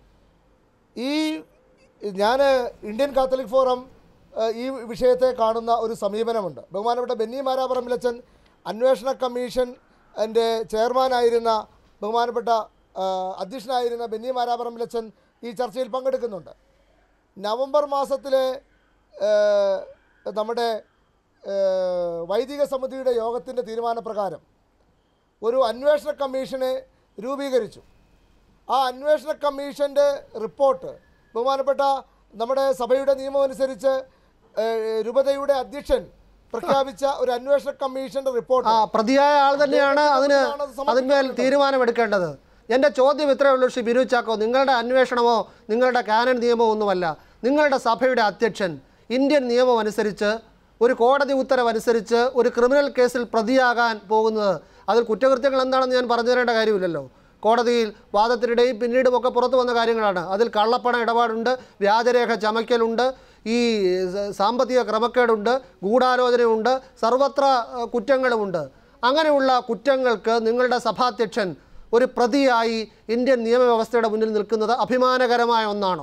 ഈ ഞാൻ ഇന്ത്യൻ കാത്തലിക് ഫോറം ഏഹ്, ഈ വിഷയത്തെ കാണുന്ന ഒരു സമീപനമുണ്ട് ബഹുമാനപ്പെട്ട ബെന്നി മാരാപറമ്പിലച്ചൻ അന്വേഷണ കമ്മീഷൻ എൻ്റെ ചെയർമാനായിരുന്ന ബഹുമാനപ്പെട്ട ഏഹ്, അധ്യക്ഷനായിരുന്ന ബെന്നി മാരാപറമ്പിലച്ചൻ ഈ ചർച്ചയിൽ പങ്കെടുക്കുന്നുണ്ട് നവംബർ മാസത്തിലെ ഏഹ്, നമ്മുടെ ഏഹ്, വൈദിക സമിതിയുടെ യോഗത്തിൻ്റെ തീരുമാനപ്രകാരം ഒരു അന്വേഷണ കമ്മീഷനെ രൂപീകരിച്ചു ആ അന്വേഷണ കമ്മീഷൻ്റെ റിപ്പോർട്ട് ബഹുമാനപ്പെട്ട നമ്മുടെ സഭയുടെ നിയമം അനുസരിച്ച് ഏഹ്, രൂപതയുടെ അധ്യക്ഷൻ പ്രഖ്യാപിച്ച ഒരു അന്വേഷണ കമ്മീഷന്റെ റിപ്പോർട്ട് ആ പ്രതിയായ ആൾ തന്നെയാണ് അതിന് അദ്ദേഹത്തിന് സമർപ്പിക്കേണ്ടത്. അതിന്മേൽ തീരുമാനമെടുക്കേണ്ടത് എൻ്റെ ചോദ്യം ഇത്രയേ ഉള്ളൂ ശ്രീ ബിനു ചാക്കോ നിങ്ങളുടെ അന്വേഷണമോ നിങ്ങളുടെ കാനൻ നിയമമോ ഒന്നുമല്ല നിങ്ങളുടെ സഭയുടെ അധ്യക്ഷൻ ഇന്ത്യൻ നിയമം അനുസരിച്ച് ഒരു കോടതി ഉത്തരവനുസരിച്ച് ഒരു ക്രിമിനൽ കേസിൽ പ്രതിയാകാൻ പോകുന്നത് അതിൽ കുറ്റകൃത്യങ്ങൾ എന്താണെന്ന് ഞാൻ പറഞ്ഞു തരേണ്ട കാര്യമില്ലല്ലോ കോടതിയിൽ വാദത്തിനിടെയും പിന്നീടും ഒക്കെ പുറത്തു വന്ന കാര്യങ്ങളാണ് അതിൽ കള്ളപ്പണ ഇടപാടുണ്ട് വ്യാജരേഖ ചമയ്ക്കലുണ്ട് ഈ സ- സാമ്പത്തിക ക്രമക്കേടുണ്ട് ഗൂഢാലോചനയുണ്ട് സർവത്ര ഏഹ്, കുറ്റങ്ങളുമുണ്ട് അങ്ങനെയുള്ള കുറ്റങ്ങൾക്ക് നിങ്ങളുടെ സഭാധ്യക്ഷൻ ഒരു പ്രതിയായി ഇന്ത്യൻ നിയമവ്യവസ്ഥയുടെ മുന്നിൽ നിൽക്കുന്നത് അഭിമാനകരമായ ഒന്നാണോ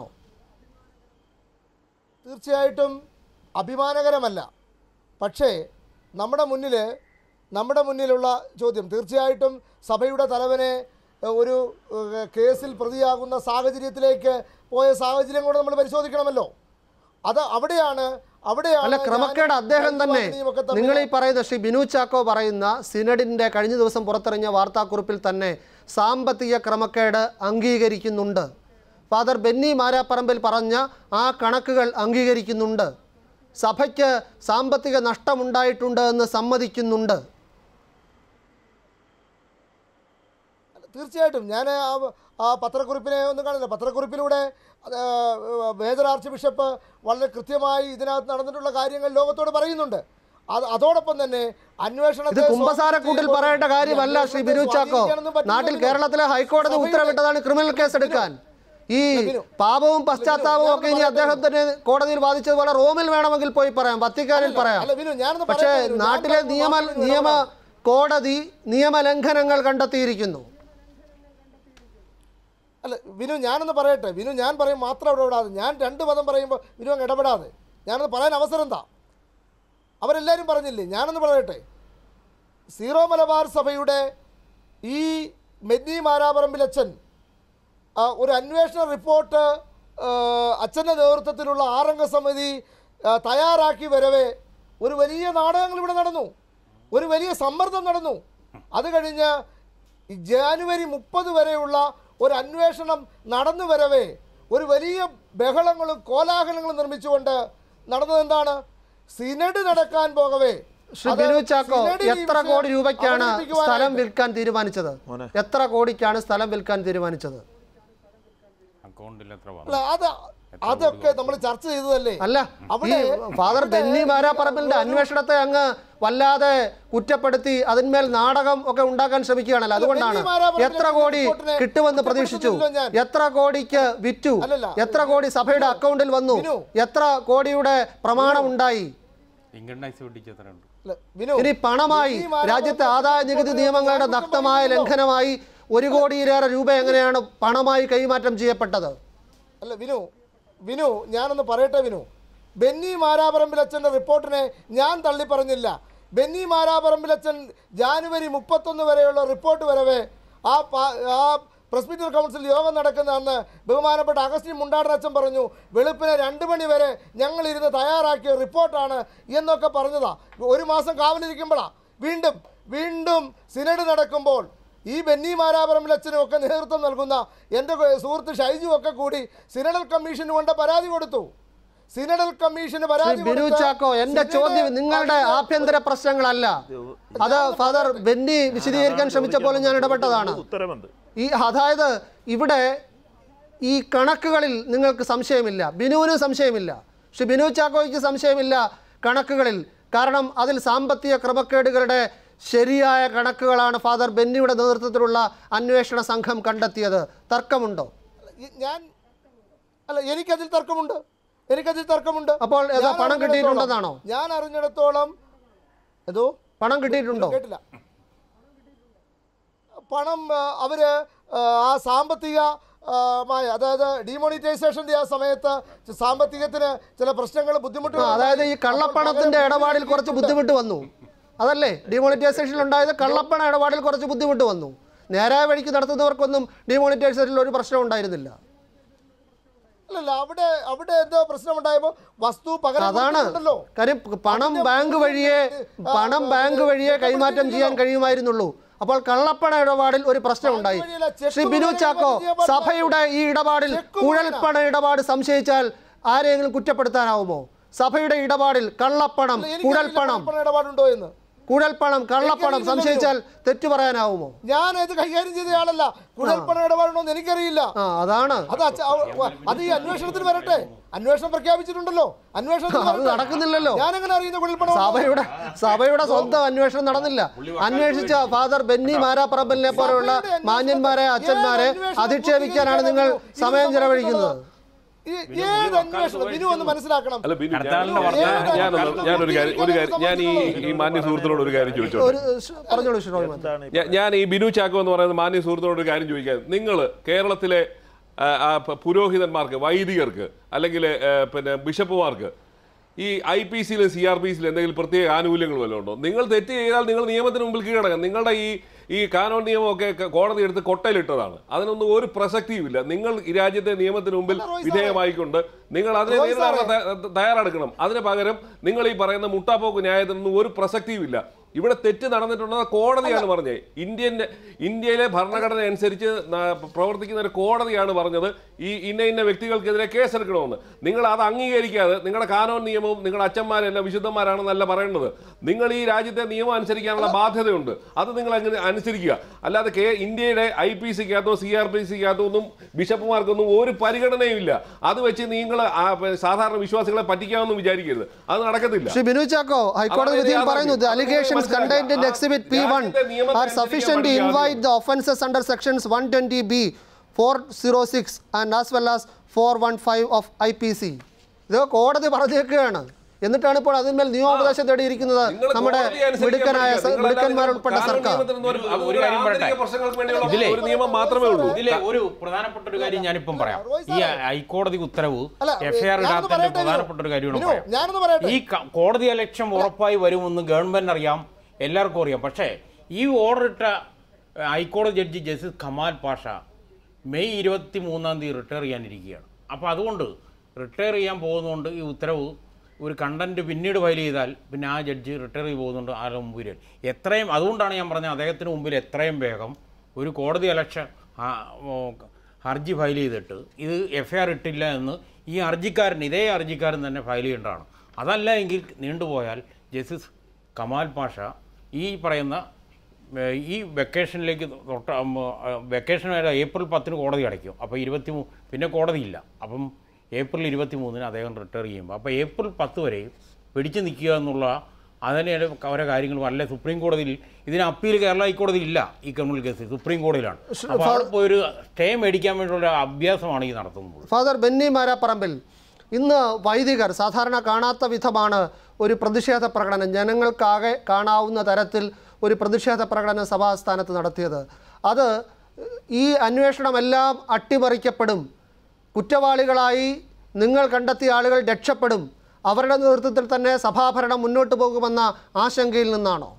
തീർച്ചയായിട്ടും അഭിമാനകരമല്ല പക്ഷേ നമ്മുടെ മുന്നിൽ നമ്മുടെ മുന്നിലുള്ള ചോദ്യം തീർച്ചയായിട്ടും സഭയുടെ തലവനെ ഏഹ്, ഒരു ഏഹ്, കേസിൽ പ്രതിയാകുന്ന സാഹചര്യത്തിലേക്ക് പോയ സാഹചര്യം കൂടെ നമ്മൾ പരിശോധിക്കണമല്ലോ അത് അവിടെയാണ് അവിടെയാണ് അല്ല ക്രമക്കേട് ഞാനും അദ്ദേഹം തന്നെ സജീവാനന്ദയും ഒക്കെ തമ്മിൽ നിങ്ങൾ ഈ പറയുന്ന ശ്രീ ബിനു ചാക്കോ പറയുന്ന സിനഡിൻ്റെ കഴിഞ്ഞ ദിവസം പുറത്തിറങ്ങിയ വാർത്താക്കുറിപ്പിൽ തന്നെ സാമ്പത്തിക ക്രമക്കേട് അംഗീകരിക്കുന്നുണ്ട് ഫാദർ ബെന്നി മാരാപ്പറമ്പിൽ പറഞ്ഞ ആ കണക്കുകൾ അംഗീകരിക്കുന്നുണ്ട് സഭയ്ക്ക് സാമ്പത്തിക നഷ്ടമുണ്ടായിട്ടുണ്ട് എന്ന് സമ്മതിക്കുന്നുണ്ട് തീർച്ചയായിട്ടും ഞാൻ ആ ആ പത്രക്കുറിപ്പിനെ ഒന്നും കാണില്ല പത്രക്കുറിപ്പിലൂടെ ആ, മേജർ ആർച്ച് ബിഷപ്പ് വളരെ കൃത്യമായി ഇതിനകത്ത് നടന്നിട്ടുള്ള കാര്യങ്ങൾ ലോകത്തോട് പറയുന്നുണ്ട് അത് അതോടൊപ്പം തന്നെ അന്വേഷണത്തെ ഇത് കുമ്പസാരക്കൂട്ടിൽ സ്വാധീനിച്ച് പറയേണ്ട കാര്യമല്ല ശ്രീ ബിനു ചാക്കോ സ്വാധീനിക്കാനൊന്നും പറ്റില്ല നാട്ടിൽ ബിനു. കേരളത്തിലെ ഹൈക്കോടതി സഭയുടെ- ഉത്തരവിട്ടതാണ് ക്രിമിനൽ കേസ് എടുക്കാൻ ഈ ബിനു. പാപവും പശ്ചാത്താപവും ഒക്കെ ഇനി ഞാൻ അദ്ദേഹം തന്നെ കോടതിയിൽ വാദിച്ചതുപോലെ റോമിൽ വേണമെങ്കിൽ പോയി പറയാം വത്തിക്കാനിൽ പറയാം അല്ല ബിനു ഞാനൊന്ന് പക്ഷേ പറയട്ടെ, ബിനു. ഞാൻ നാട്ടിലെ പറയുന്ന നിയമ വാക്കുകൾ നിയമ ഇടപെടാം. കോടതി നിയമലംഘനങ്ങൾ കണ്ടെത്തിയിരിക്കുന്നു അല്ല വിനു ഞാനൊന്ന് പറയട്ടെ വിനു ഞാൻ പറയും മാത്രം ഇടപെടാതെ ഞാൻ രണ്ട് പദം പറയുമ്പോൾ വിനു അങ്ങ് ഇടപെടാതെ ഞാനൊന്ന് പറയാൻ അവസരം എന്താ അവരെല്ലാവരും പറഞ്ഞില്ലേ ഞാനൊന്ന് പറയട്ടെ സീറോ മലബാർ സഭയുടെ ഈ മെന്നി മാരാപറമ്പിലച്ഛൻ ആ, ഒരു അന്വേഷണ റിപ്പോർട്ട് ആ, അച്ഛൻ്റെ നേതൃത്വത്തിലുള്ള ആറംഗ സമിതി ആ, തയ്യാറാക്കി വരവേ ഒരു വലിയ നാടകങ്ങൾ ഇവിടെ നടന്നു ഒരു വലിയ സമ്മർദ്ദം നടന്നു അത് കഴിഞ്ഞ് ഈ ജാനുവരി മുപ്പത് വരെയുള്ള ഒരു അന്വേഷണം നടന്നു വരവേ ഒരു വലിയ ബഹളങ്ങളും കോലാഹലങ്ങളും നിർമ്മിച്ചുകൊണ്ട് നടന്നത് എന്താണ് സിനഡ് നടക്കാൻ പോകവേ ശ്രീ അത് ബിനു ചാക്കോ സിനഡിൽ ഈ എത്ര വിഷയം കോടി രൂപയ്ക്കാണ് സ്ഥലം അവതരിപ്പിക്കുവാനായിട്ട് വിൽക്കാൻ തീരുമാനിച്ചത് മോനെ. എത്ര കോടിക്കാണ് സ്ഥലം വിൽക്കാൻ തീരുമാനിച്ചത് അക്കൗണ്ടിൽ എത്ര വന്നു അല്ല അത് അതൊക്കെ നമ്മൾ ചർച്ച ചെയ്തതല്ലേ അല്ല ഈ അവിടെ- ഫാദർ അവിടെ ബെന്നി മാരാപ്പറമ്പിലിന്റെ ഒരു- അന്വേഷണത്തെ അങ്ങ് വല്ലാതെ കുറ്റപ്പെടുത്തി അതിന്മേൽ നാടകം ഒക്കെ ഉണ്ടാക്കാൻ ശ്രമിക്കുകയാണല്ലോ അതുകൊണ്ടാണ് ബെന്നി മാരാപ്പറമ്പിലിന്റെ എത്ര കോടി റിപ്പോർട്ടിനെ കിട്ടുമെന്ന് പ്രതീക്ഷിച്ചു കുറ്റപ്പെടുത്തുന്നില്ല ഞാൻ. എത്ര കോടിക്ക് വിറ്റു അല്ലല്ല. എത്ര കോടി സഭയുടെ അക്കൗണ്ടിൽ വന്നു വിനു. എത്ര കോടിയുടെ പ്രമാണം ഉണ്ടായി ഇൻകം ടാക്സ് വെട്ടിച്ച് എത്ര ഉണ്ട് അല്ല, വിനു, ഇനി പണമായി ബെന്നി മാരാപ്പറമ്പിലിന്റെ രാജ്യത്തെ ആദായ നികുതി റിപ്പോർട്ടിനെ നിയമങ്ങളുടെ ഞാൻ കുറ്റം നഗ്നമായ പറയുന്നില്ലല്ലോ. ലംഘനമായി ഒരു കോടിയിലേറെ രൂപ എങ്ങനെയാണ് പണമായി കൈമാറ്റം ചെയ്യപ്പെട്ടത് അല്ല വിനു വിനു ഞാനൊന്ന് പറയട്ടെ വിനു ബെന്നി മാരാപറമ്പിലച്ഛൻ്റെ റിപ്പോർട്ടിനെ ഞാൻ തള്ളി പറഞ്ഞില്ല ബെന്നി മാരാപറമ്പിലച്ഛൻ ജാനുവരി മുപ്പത്തൊന്ന് വരെയുള്ള റിപ്പോർട്ട് വരവേ ആ പാ- ആ പ്രസ്ബിറ്റർ കൗൺസിൽ യോഗം നടക്കുന്ന അന്ന് ബഹുമാനപ്പെട്ട അഗസ്റ്റിൻ മുണ്ടാടൻ അച്ഛൻ പറഞ്ഞു വെളുപ്പിനെ രണ്ട് മണി വരെ ഞങ്ങൾ ഇരുന്ന് തയ്യാറാക്കിയ റിപ്പോർട്ടാണ് എന്നൊക്കെ പറഞ്ഞതാ ഒരു മാസം കാവലിരിക്കുമ്പോഴാ വീണ്ടും വീണ്ടും സിനഡ് നടക്കുമ്പോൾ ഈ ബെന്നി മാരാപറമ്പിലച്ഛനും ഒക്കെ നേതൃത്വം നൽകുന്ന എൻ്റെ സുഹൃത്ത് ഷൈജു ഒക്കെ കൂടി സിനഡൽ കമ്മീഷന് കൊണ്ട് പരാതി കൊടുത്തു സിനഡൽ കമ്മീഷന് ശ്രീ പരാതി ബിനു കൊടുത്ത് ചാക്കോ എന്റെ സിനഡ് ചോദ്യം നിങ്ങളുടെ അതിന്റെ- ആഭ്യന്തര പ്രശ്നങ്ങളല്ല അത് ഫാദർ ബെന്നി വിശദീകരിക്കാൻ ശ്രമിച്ചപ്പോഴും ഞാൻ ഇടപെട്ടതാണ് ഉത്തരവുണ്ട് ഈ അതായത് ഇവിടെ ഈ കണക്കുകളിൽ നിങ്ങൾക്ക് സംശയമില്ല ബിനുവിന് സംശയമില്ല പക്ഷെ ബിനു ചാക്കോയ്ക്ക് സംശയമില്ല കണക്കുകളിൽ കാരണം അതിൽ സാമ്പത്തിക ക്രമക്കേടുകളുടെ ശരിയായ കണക്കുകളാണ് ഫാദർ ബെന്നിയുടെ നേതൃത്വത്തിലുള്ള അന്വേഷണ സംഘം കണ്ടെത്തിയത് തർക്കമുണ്ടോ ഈ- ഞാൻ അല്ല എനിക്കതിൽ തർക്കമുണ്ട് എനിക്കതിൽ തർക്കമുണ്ട് അപ്പോൾ ഏതാ ഞാൻ പണം അറിഞ്ഞിടത്തോളം- കിട്ടിയിട്ടുണ്ടെന്നാണോ? ഞാൻ അറിഞ്ഞിടത്തോളം എന്തോ പണം കിട്ടിയിട്ടുണ്ടോ കേട്ടില്ല പണം ആ, അവര് ആ, ആ സാമ്പത്തിക ആ, മായ അതായത് ഡിമോണിറ്റൈസേഷന്റെ ആ സമയത്ത് സാമ്പത്തികത്തിന് ചില പ്രശ്നങ്ങൾ ബുദ്ധിമുട്ടുകൾ ആ, അതായത് ഈ ഉണ്ടായി. കള്ളപ്പണത്തിന്റെ അപ്പോൾ ഇടപാടിൽ പകരം കുറച്ച് ബുദ്ധിമുട്ട് വന്നു അതല്ലേ ഡിമോണിറ്റൈസേഷനിൽ ഉണ്ടായത് കള്ളപ്പണ ഇടപാടിൽ കുറച്ച് ബുദ്ധിമുട്ട് വന്നു നേരായ വഴിക്ക് നടത്തുന്നവർക്കൊന്നും ഡിമോണിറ്റൈസേഷനിൽ ഒരു പ്രശ്നം ഉണ്ടായിരുന്നില്ല അല്ലല്ല അവിടെ അവിടെ എന്തോ പ്രശ്നമുണ്ടായപ്പോ വസ്തു പകരം അതാണ് കൊടുത്തിട്ടുണ്ടല്ലോ. കാര്യം പണം അതിന്റെ ബാങ്ക് വഴിയെ ആ, പണം ആ, ബാങ്ക് വഴിയെ കൈമാറ്റം ചെയ്യാൻ കഴിയുമായിരുന്നുള്ളൂ അപ്പോൾ കള്ളപ്പണ ഇടപാടിൽ ഒരു പ്രശ്നം ഉണ്ടായി ബാങ്ക് വഴിയല്ല, ചെക്ക് ശ്രീ ബിനു മുഖേന ചാക്കോ ചെയ്യാൻ പാടില്ല. സഭയുടെ ഈ ഇടപാടിൽ ചെക്ക് മുഖേന. കുഴൽപ്പണ ഇടപാട് സംശയിച്ചാൽ ആരെങ്കിലും കുറ്റപ്പെടുത്താനാവുമോ സഭയുടെ ഇടപാടിൽ കള്ളപ്പണം അല്ല, എനിക്കറിയില്ല കുഴൽപ്പണം കള്ളപ്പണ ഇടപാടുണ്ടോ എന്ന് കുഴൽപ്പണം കള്ളപ്പണം എനിക്കറിയില്ല സംശയിച്ചാൽ തെറ്റു പറയാനാവുമോ ഞാൻ ഇത് കൈകാര്യം ചെയ്ത ആളല്ല കുഴൽപ്പണ ഇടപാടുണ്ടോ എന്ന് എനിക്കറിയില്ല ആ അതാണ് അത് അച്ഛ- അവ- അത് ഈ അന്വേഷണത്തിൽ വരട്ടെ അന്വേഷണം പ്രഖ്യാപിച്ചിട്ടുണ്ടല്ലോ അന്വേഷണത്തിൽ അത് വരട്ടെ. നടക്കുന്നില്ലല്ലോ ഞാൻ എങ്ങനെ അറിയുന്ന കുഴൽപ്പണം സഭയുടെ സഭയുടെ സ്വന്തം അന്വേഷണം നടന്നില്ല അന്വേഷിച്ച ഫാദർ ബെന്നി മാരാപ്പറമ്പലിനെ പോലെയുള്ള സഭയുടെ അന്വേഷണം മാന്യന്മാരെ അച്ഛന്മാരെ ഏത് അന്വേഷണം അധിക്ഷേപിക്കാനാണ് നിങ്ങൾ പൂർത്തീകരിക്കാനാണ് സമയം ഇതിനെ ചെലവഴിക്കുന്നത് ഈ- ഏത് അന്വേഷണം ബിനു ഒന്ന് മനസ്സിലാക്കണം അല്ല ബിനു ഞാൻ- ഹർത്താലിന്റെ ഞാൻ- വാർത്ത- ഞാനൊന്ന് ഞാനൊരു കാര്യം ഒരു കാര്യം ഞാൻ ഈ ഈ മാന്യ സുഹൃത്തിനോട് ഒരു കാര്യം ചോദിച്ചോട്ടെ ഒരു ഷ്- പറഞ്ഞോളൂ ശ്രീ റോയ് മാത്യു. എന്താണ് ഈ ഞാ- ഞാൻ ഈ ബിനു ചാക്കോ എന്ന് പറയുന്ന മാന്യ സുഹൃത്തിനോട് ഒരു കാര്യം ചോദിക്കാൻ നിങ്ങൾ കേരളത്തിലെ ആ, ആ, പ- പുരോഹിതന്മാർക്ക് വൈദികർക്ക് അല്ലെങ്കിൽ ആ, പിന്നെ ബിഷപ്പുമാർക്ക് ഈ ഐ പി സിയിലും സി ആർ പി സിയിലും എന്തെങ്കിലും പ്രത്യേക ആനുകൂല്യങ്ങൾ വല്ലതും ഉണ്ടോ നിങ്ങൾ തെറ്റ് ചെയ്താൽ നിങ്ങൾ നിയമത്തിന് മുമ്പിൽ കീഴടങ്ങും നിങ്ങളുടെ ഈ ഈ കാനോൺ നിയമമൊക്കെ ക- കോടതി എടുത്ത് കൊട്ടയിലിട്ടതാണ് അതിനൊന്നും ഒരു പ്രസക്തിയുമില്ല നിങ്ങൾ ഈ രാജ്യത്തെ നിയമത്തിന് മുമ്പിൽ റോയ് സാറേ. വിധേയമായിക്കൊണ്ട് നിങ്ങൾ അതിനെ റോയ് നേരിടാൻ സാറേ. ത- തയ്യാറെടുക്കണം അതിന് പകരം നിങ്ങൾ ഈ പറയുന്ന മുട്ടാപ്പോക്ക് ന്യായത്തിനൊന്നും ഒരു പ്രസക്തിയുമില്ല ഇവിടെ തെറ്റ് നടന്നിട്ടുണ്ടെന്ന് കോടതിയാണ് പറഞ്ഞത് ഇന്ത്യൻ ഇന്ത്യയിലെ ഭരണഘടന അനുസരിച്ച് ന- പ്രവർത്തിക്കുന്ന ഒരു കോടതിയാണ് പറഞ്ഞത് ഈ ഇന്ന ഇന്ന വ്യക്തികൾക്കെതിരെ കേസെടുക്കണമെന്ന് നിങ്ങൾ അത് അംഗീകരിക്കാതെ നിങ്ങളുടെ കാനോൻ നിയമവും നിങ്ങളുടെ അച്ഛന്മാരെല്ലാം വിശുദ്ധന്മാരാണെന്നല്ല പറയേണ്ടത് നിങ്ങൾ ഈ രാജ്യത്തെ നിയമം അനുസരിക്കാനുള്ള ബാധ്യതയുണ്ട് അത് നിങ്ങൾ അങ്ങനെ അനുസരിക്കുക അല്ലാതെ കെ ഇന്ത്യയുടെ ഐ പി സിക്കകത്തോ സി ആർ പി സിക്കകത്തോ ഒന്നും ബിഷപ്പുമാർക്കൊന്നും ഒരു പരിഗണനയും ഇല്ല അത് വെച്ച് നിങ്ങൾ ആ, സാധാരണ വിശ്വാസികളെ പറ്റിക്കാമെന്ന് വിചാരിക്കരുത് അത് നടക്കത്തില്ല ശ്രീ ബിനു ചാക്കോ ഹൈക്കോടതി അതാണ് വിധിയിൽ യാഥാർത്ഥ്യം. പറയുന്നു അത് അലിഗേഷൻസ് മനസ്സിലാക്കുക. കണ്ടെയ്ൻഡ് ഇൻ ആ എക്സിബിറ്റ് പി വൺ രാജ്യത്തെ നിയമത്തെ ആർ സഫീഷ്യന്റ് ടു അനുസരിക്കാൻ invite the offences under sections one twenty B four zero six and as well as four one five of I P C ഇത് കോടതി പറഞ്ഞേക്കുകയാണ് എന്നിട്ടാണ് ഇപ്പോൾ അതിന്മേൽ നിയമോപദേശം തേടിയിരിക്കുന്നത് നിങ്ങൾ നമ്മുടെ കോടതിയെ അനുസരിക്കാൻ മിടുക്കനായ പഠിക്കുക. നിങ്ങൾ മിടുക്കന്മാരുൾപ്പെട്ട കാനൂൻ സർക്കാർ നിയമത്തിനൊന്നും ഒരു- അത് ഒരു കാര്യം ആന്തരിക പറയട്ടെ. പ്രശ്നങ്ങൾക്ക് വേണ്ടിയുള്ള ഇതിലെ- ഒരു നിയമം മാത്രമേ ഉള്ളൂ ഇതിലെ ഒരു പ്രധാനപ്പെട്ട ഒരു കാര്യം ഞാനിപ്പം പറയാം റോയ് ഈ ഹൈക്കോടതി ഉത്തരവ് അല്ല, എഫ് ഐ ആർ ഞാനൊന്ന് ഇടാത്തതിന്റെ പറയട്ടെ, പ്രധാനപ്പെട്ട ഒരു കാര്യമാണ് വിനു, പറയാം ഞാനൊന്ന് പറയട്ടെ. ഈ ക- കോടതി അലക്ഷ്യം ഉറപ്പായി വരുമെന്ന് ഗവൺമെന്റ് അറിയാം എല്ലാവർക്കും അറിയാം പക്ഷേ ഈ ഓർഡർ ഇട്ട ഏഹ്, ഹൈക്കോടതി judge justice Kamal Pasha May ഇരുപത്തി മൂന്നാം തീയതി റിട്ടയർ ചെയ്യാനിരിക്കുകയാണ് അപ്പോൾ അതുകൊണ്ട് റിട്ടയർ ചെയ്യാൻ പോകുന്നതുകൊണ്ട് ഈ ഉത്തരവ് ഒരു കണ്ടന്റ് പിന്നീട് ഫയൽ ചെയ്താൽ പിന്നെ ആ ജഡ്ജി റിട്ടയർ ചെയ്ത് പോകുന്നുണ്ട് ആരുടെ മുമ്പിൽ എത്രയും അതുകൊണ്ടാണ് ഞാൻ പറഞ്ഞത് അദ്ദേഹത്തിന് മുമ്പിൽ എത്രയും വേഗം ഒരു കോടതി അലക്ഷ്യ ആ, ഓ, ഹർജി ഫയൽ ചെയ്തിട്ട് ഇത് എഫ് ഐ ആർ ഇട്ടില്ല എന്ന് ഈ ഹർജിക്കാരൻ ഇതേ ഹർജിക്കാരൻ തന്നെ ഫയൽ ചെയ്യേണ്ടതാണ് അതല്ല എങ്കിൽ നീണ്ടുപോയാൽ ജസ്റ്റിസ് കമാൽ പാഷ ഈ പറയുന്ന ഏഹ്, ഈ വെക്കേഷനിലേക്ക് തൊട്ട വെക്കേഷൻ വരെ ഏപ്രിൽ പത്തിന് കോടതി അടയ്ക്കും അപ്പോൾ ഇരുപത്തി മൂ പിന്നെ കോടതിയില്ല അപ്പം ഏപ്രിൽ ഇരുപത്തി മൂന്നിന് അദ്ദേഹം റിട്ടയർ ചെയ്യുമ്പോൾ അപ്പോൾ ഏപ്രിൽ പത്ത് വരെയും പിടിച്ചു നിൽക്കുക എന്നുള്ള അതിന് ഓരോ കാര്യങ്ങളും അല്ലെ സുപ്രീം കോടതിയിൽ ഇതിന് അപ്പീൽ കേരള ഹൈക്കോടതി ഇല്ല ഈ ക്രിമിനൽ കേസിൽ സുപ്രീം കോടതിയിലാണ് അപ്പോൾ അവിടെ പോയൊരു സ്റ്റേ മേടിക്കാൻ വേണ്ടിയുള്ള അഭ്യാസമാണ് ഈ നടത്തുന്നത് ഫാദർ ബെന്നി മാരാപ്പറമ്പിൽ ഇന്ന് വൈദികർ സാധാരണ കാണാത്ത വിധമാണ് ഒരു പ്രതിഷേധ പ്രകടനം ജനങ്ങൾക്കാകെ കാണാവുന്ന തരത്തിൽ ഒരു പ്രതിഷേധ പ്രകടനം സഭാസ്ഥാനത്ത് നടത്തിയത് അത് ഈ അന്വേഷണമെല്ലാം അട്ടിമറിക്കപ്പെടും കുറ്റവാളികളായി നിങ്ങൾ കണ്ടെത്തിയ ആളുകൾ രക്ഷപ്പെടും അവരുടെ നേതൃത്വത്തിൽ തന്നെ സഭാഭരണം മുന്നോട്ട് പോകുമെന്ന ആശങ്കയിൽ നിന്നാണോ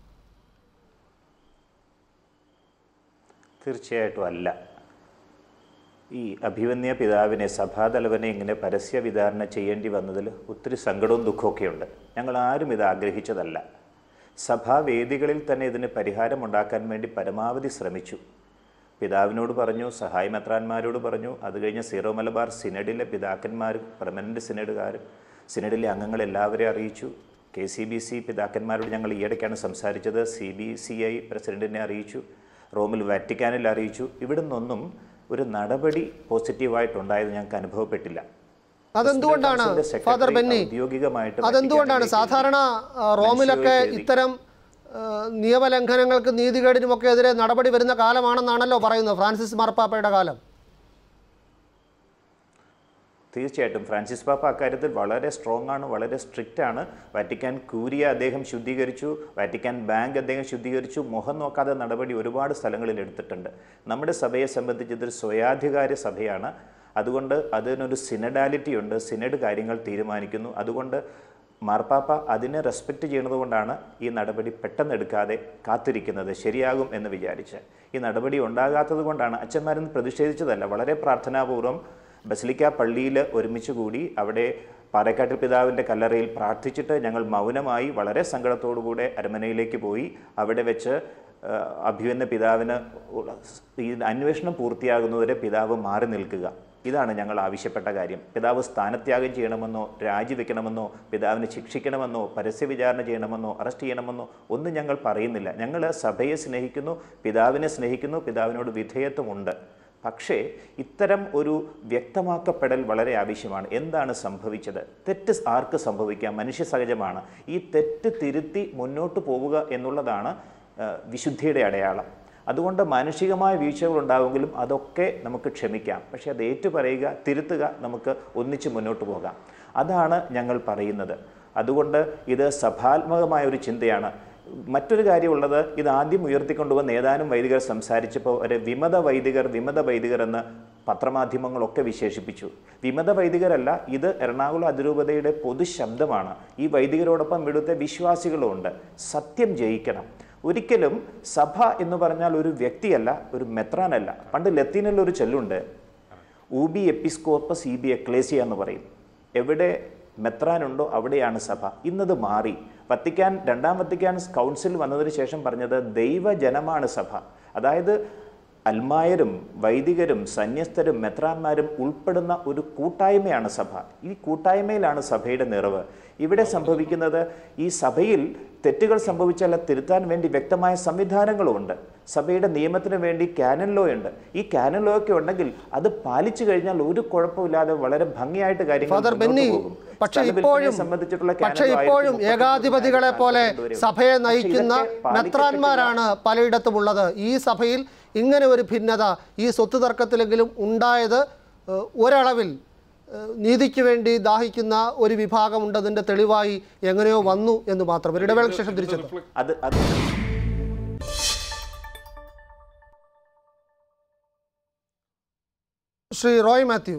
തീർച്ചയായിട്ടും അല്ല ഈ അഭിവന്യ പിതാവിനെ സഭാതലവനെ ഇങ്ങനെ പരസ്യ വിചാരണ ചെയ്യേണ്ടി വന്നതിൽ ഒത്തിരി സങ്കടവും ദുഃഖമൊക്കെ ഉണ്ട് ഞങ്ങൾ ആരും ഇത് ആഗ്രഹിച്ചതല്ല സഭാവേദികളിൽ തന്നെ ഇതിന് പരിഹാരമുണ്ടാക്കാൻ വേണ്ടി പരമാവധി ശ്രമിച്ചു പിതാവിനോട് പറഞ്ഞു സഹായമെത്രാന്മാരോട് പറഞ്ഞു അത് കഴിഞ്ഞ് സീറോ മലബാർ സിനഡിലെ പിതാക്കന്മാരും പെർമനൻ്റ് സിനഡുകാരും സിനഡിലെ അംഗങ്ങളെല്ലാവരെയും അറിയിച്ചു കെ സി ബി സി പിതാക്കന്മാരോട് ഞങ്ങൾ ഈയിടയ്ക്കാണ് സംസാരിച്ചത് സി ബി സി ഐ പ്രസിഡന്റിനെ അറിയിച്ചു റോമിൽ വാറ്റിക്കാനിൽ അറിയിച്ചു ഇവിടെ നിന്നൊന്നും ഒരു നടപടി പോസിറ്റീവായിട്ടുണ്ടായത് ഞങ്ങൾക്ക് അനുഭവപ്പെട്ടില്ല അതെന്തുകൊണ്ടാണ് കൗൺസിലിന്റെ സെക്രട്ടറി ഫാദർ ബെന്നി ഔദ്യോഗികമായിട്ട് അതെന്തുകൊണ്ടാണ് വത്തിക്കാനിലേക്ക് സാധാരണ ആ, റോമിലൊക്കെ മനുഷ്യരെ എഴുതി. ഇത്തരം ആ, നിയമലംഘനങ്ങൾക്ക് നീതികേടിനുമൊക്കെ എതിരെ നടപടി വരുന്ന കാലമാണെന്നാണല്ലോ പറയുന്നത് ഫ്രാൻസിസ് മാർപ്പാപ്പയുടെ കാലം തീർച്ചയായിട്ടും ഫ്രാൻസിസ് പാപ്പ അക്കാര്യത്തിൽ വളരെ സ്ട്രോങ് ആണ് വളരെ സ്ട്രിക്റ്റ് ആണ് വാറ്റിക്കാൻ കൂരിയ അദ്ദേഹം ശുദ്ധീകരിച്ചു വാറ്റിക്കാൻ ബാങ്ക് അദ്ദേഹം ശുദ്ധീകരിച്ചു മുഖം നോക്കാതെ നടപടി ഒരുപാട് സ്ഥലങ്ങളിൽ എടുത്തിട്ടുണ്ട് നമ്മുടെ സഭയെ സംബന്ധിച്ച് ഇതൊരു സ്വയാധികാര സഭയാണ് അതുകൊണ്ട് അതിനൊരു സിനഡാലിറ്റി ഉണ്ട് സിനഡ് കാര്യങ്ങൾ തീരുമാനിക്കുന്നു അതുകൊണ്ട് മാർപ്പാപ്പ അതിനെ റെസ്പെക്റ്റ് ചെയ്യുന്നത് കൊണ്ടാണ് ഈ നടപടി പെട്ടെന്ന് എടുക്കാതെ കാത്തിരിക്കുന്നത് ശരിയാകും എന്ന് വിചാരിച്ച് ഈ നടപടി ഉണ്ടാകാത്തത് കൊണ്ടാണ് അച്ഛന്മാരൊന്നും പ്രതിഷേധിച്ചതല്ല വളരെ പ്രാർത്ഥനാപൂർവ്വം ബസലിക്ക പള്ളിയിൽ ഒരുമിച്ച് കൂടി അവിടെ പാറക്കാട്ടിൽ പിതാവിൻ്റെ കല്ലറയിൽ പ്രാർത്ഥിച്ചിട്ട് ഞങ്ങൾ മൗനമായി വളരെ സങ്കടത്തോടുകൂടെ അരമനയിലേക്ക് പോയി അവിടെ വെച്ച് ആ, അഭിവന്ന പിതാവിന് ഉള്ള- ഈ അന്വേഷണം പൂർത്തിയാകുന്നതുവരെ പിതാവ് മാറി നിൽക്കുക ഇതാണ് ഞങ്ങൾ ആവശ്യപ്പെട്ട കാര്യം പിതാവ് സ്ഥാനത്യാഗം ചെയ്യണമെന്നോ രാജിവെക്കണമെന്നോ പിതാവിനെ ശിക്ഷിക്കണമെന്നോ പരസ്യ വിചാരണ ചെയ്യണമെന്നോ അറസ്റ്റ് ചെയ്യണമെന്നോ ഒന്നും ഞങ്ങൾ പറയുന്നില്ല ഞങ്ങൾ സഭയെ സ്നേഹിക്കുന്നു പിതാവിനെ സ്നേഹിക്കുന്നു പിതാവിനോട് വിധേയത്വമുണ്ട് പക്ഷേ ഇത്തരം ഒരു വ്യക്തമാക്കപ്പെടൽ വളരെ ആവശ്യമാണ് എന്താണ് സംഭവിച്ചത് തെറ്റ് ആർക്ക് സംഭവിക്കാം മനുഷ്യ സഹജമാണ് ഈ തെറ്റ് തിരുത്തി മുന്നോട്ട് പോവുക എന്നുള്ളതാണ് ആ, വിശുദ്ധിയുടെ അടയാളം അതുകൊണ്ട് മാനുഷികമായ വീഴ്ചകൾ ഉണ്ടാവുമെങ്കിലും അതൊക്കെ നമുക്ക് ക്ഷമിക്കാം പക്ഷേ അത് ഏറ്റുപറയുക തിരുത്തുക നമുക്ക് ഒന്നിച്ച് മുന്നോട്ട് പോകാം അതാണ് ഞങ്ങൾ പറയുന്നത് അതുകൊണ്ട് ഇത് സഭാത്മകമായ ഒരു ചിന്തയാണ് മറ്റൊരു കാര്യമുള്ളത് ഇത് ആദ്യം ഉയർത്തിക്കൊണ്ടുവന്ന് ഏതാനും വൈദികർ സംസാരിച്ചപ്പോൾ ഒരു വിമത വൈദികർ വിമത വൈദികർ എന്ന് പത്രമാധ്യമങ്ങളൊക്കെ വിശേഷിപ്പിച്ചു വിമത വൈദികരല്ല ഇത് എറണാകുളം അതിരൂപതയുടെ പൊതുശബ്ദമാണ് ഈ വൈദികരോടൊപ്പം ഇവിടുത്തെ വിശ്വാസികളുമുണ്ട് സത്യം ജയിക്കണം ഒരിക്കലും സഭ എന്ന് പറഞ്ഞാൽ ഒരു വ്യക്തിയല്ല ഒരു മെത്രാനല്ല പണ്ട് ലത്തീനിൽ ഒരു ചൊല്ലുണ്ട് ഊബി എപ്പിസ്കോപ്പസ് ഇ ബി എക്ലേസിയ എന്ന് പറയും എവിടെ മെത്രാനുണ്ടോ അവിടെയാണ് സഭ ഇന്നത് മാറി വത്തിക്കാൻ രണ്ടാം വത്തിക്കാൻ കൗൺസിൽ വന്നതിന് ശേഷം പറഞ്ഞത് ദൈവജനമാണ് സഭ അതായത് അൽമായരും വൈദികരും സന്യസ്തരും മെത്രാന്മാരും ഉൾപ്പെടുന്ന ഒരു കൂട്ടായ്മയാണ് സഭ ഈ കൂട്ടായ്മയിലാണ് സഭയുടെ നിറവ് ഇവിടെ സംഭവിക്കുന്നത് ഈ സഭയിൽ തെറ്റുകൾ സംഭവിച്ചാൽ അത് തിരുത്താൻ വേണ്ടി വ്യക്തമായ സംവിധാനങ്ങളുമുണ്ട് സഭയുടെ നിയമത്തിന് വേണ്ടി കാനൻ ലോ ഉണ്ട് ഈ കാനൻ ലോ ഒക്കെ ഉണ്ടെങ്കിൽ അത് പാലിച്ചു കഴിഞ്ഞാൽ ഒരു കുഴപ്പമില്ലാതെ വളരെ ഭംഗിയായിട്ട് കാര്യങ്ങൾ ഫാദർ മുന്നോട്ട് ബെന്നി പോകും. പക്ഷെ സ്ഥലവിൽപ്പനയെ ഇപ്പോഴും സംബന്ധിച്ചിട്ടുള്ള canon പക്ഷെ law ഇപ്പോഴും 1933 ഏകാധിപതികളെ പോലെ കൊണ്ടുവരും. സഭയെ പക്ഷെ നയിക്കുന്ന ഇതൊക്കെ പാലിക്കപ്പെട്ടില്ല. മെത്രാന്മാരാണ് പലയിടത്തുമുള്ളത് ഈ സഭയിൽ ഇങ്ങനെ ഒരു ഭിന്നത ഈ സ്വത്ത് തർക്കത്തിലെങ്കിലും ഉണ്ടായത് ഏഹ്, ഒരളവിൽ ഏഹ്, നീതിക്ക് വേണ്ടി ദാഹിക്കുന്ന ഒരു വിഭാഗമുണ്ടതിൻ്റെ തെളിവായി എങ്ങനെയോ വന്നു എന്ന് മാത്രം ഒരു ഇടവേളയ്ക്ക് ശേഷം തിരിച്ചെത്തും അത് അത് ശ്രീ റോയ് മാത്യു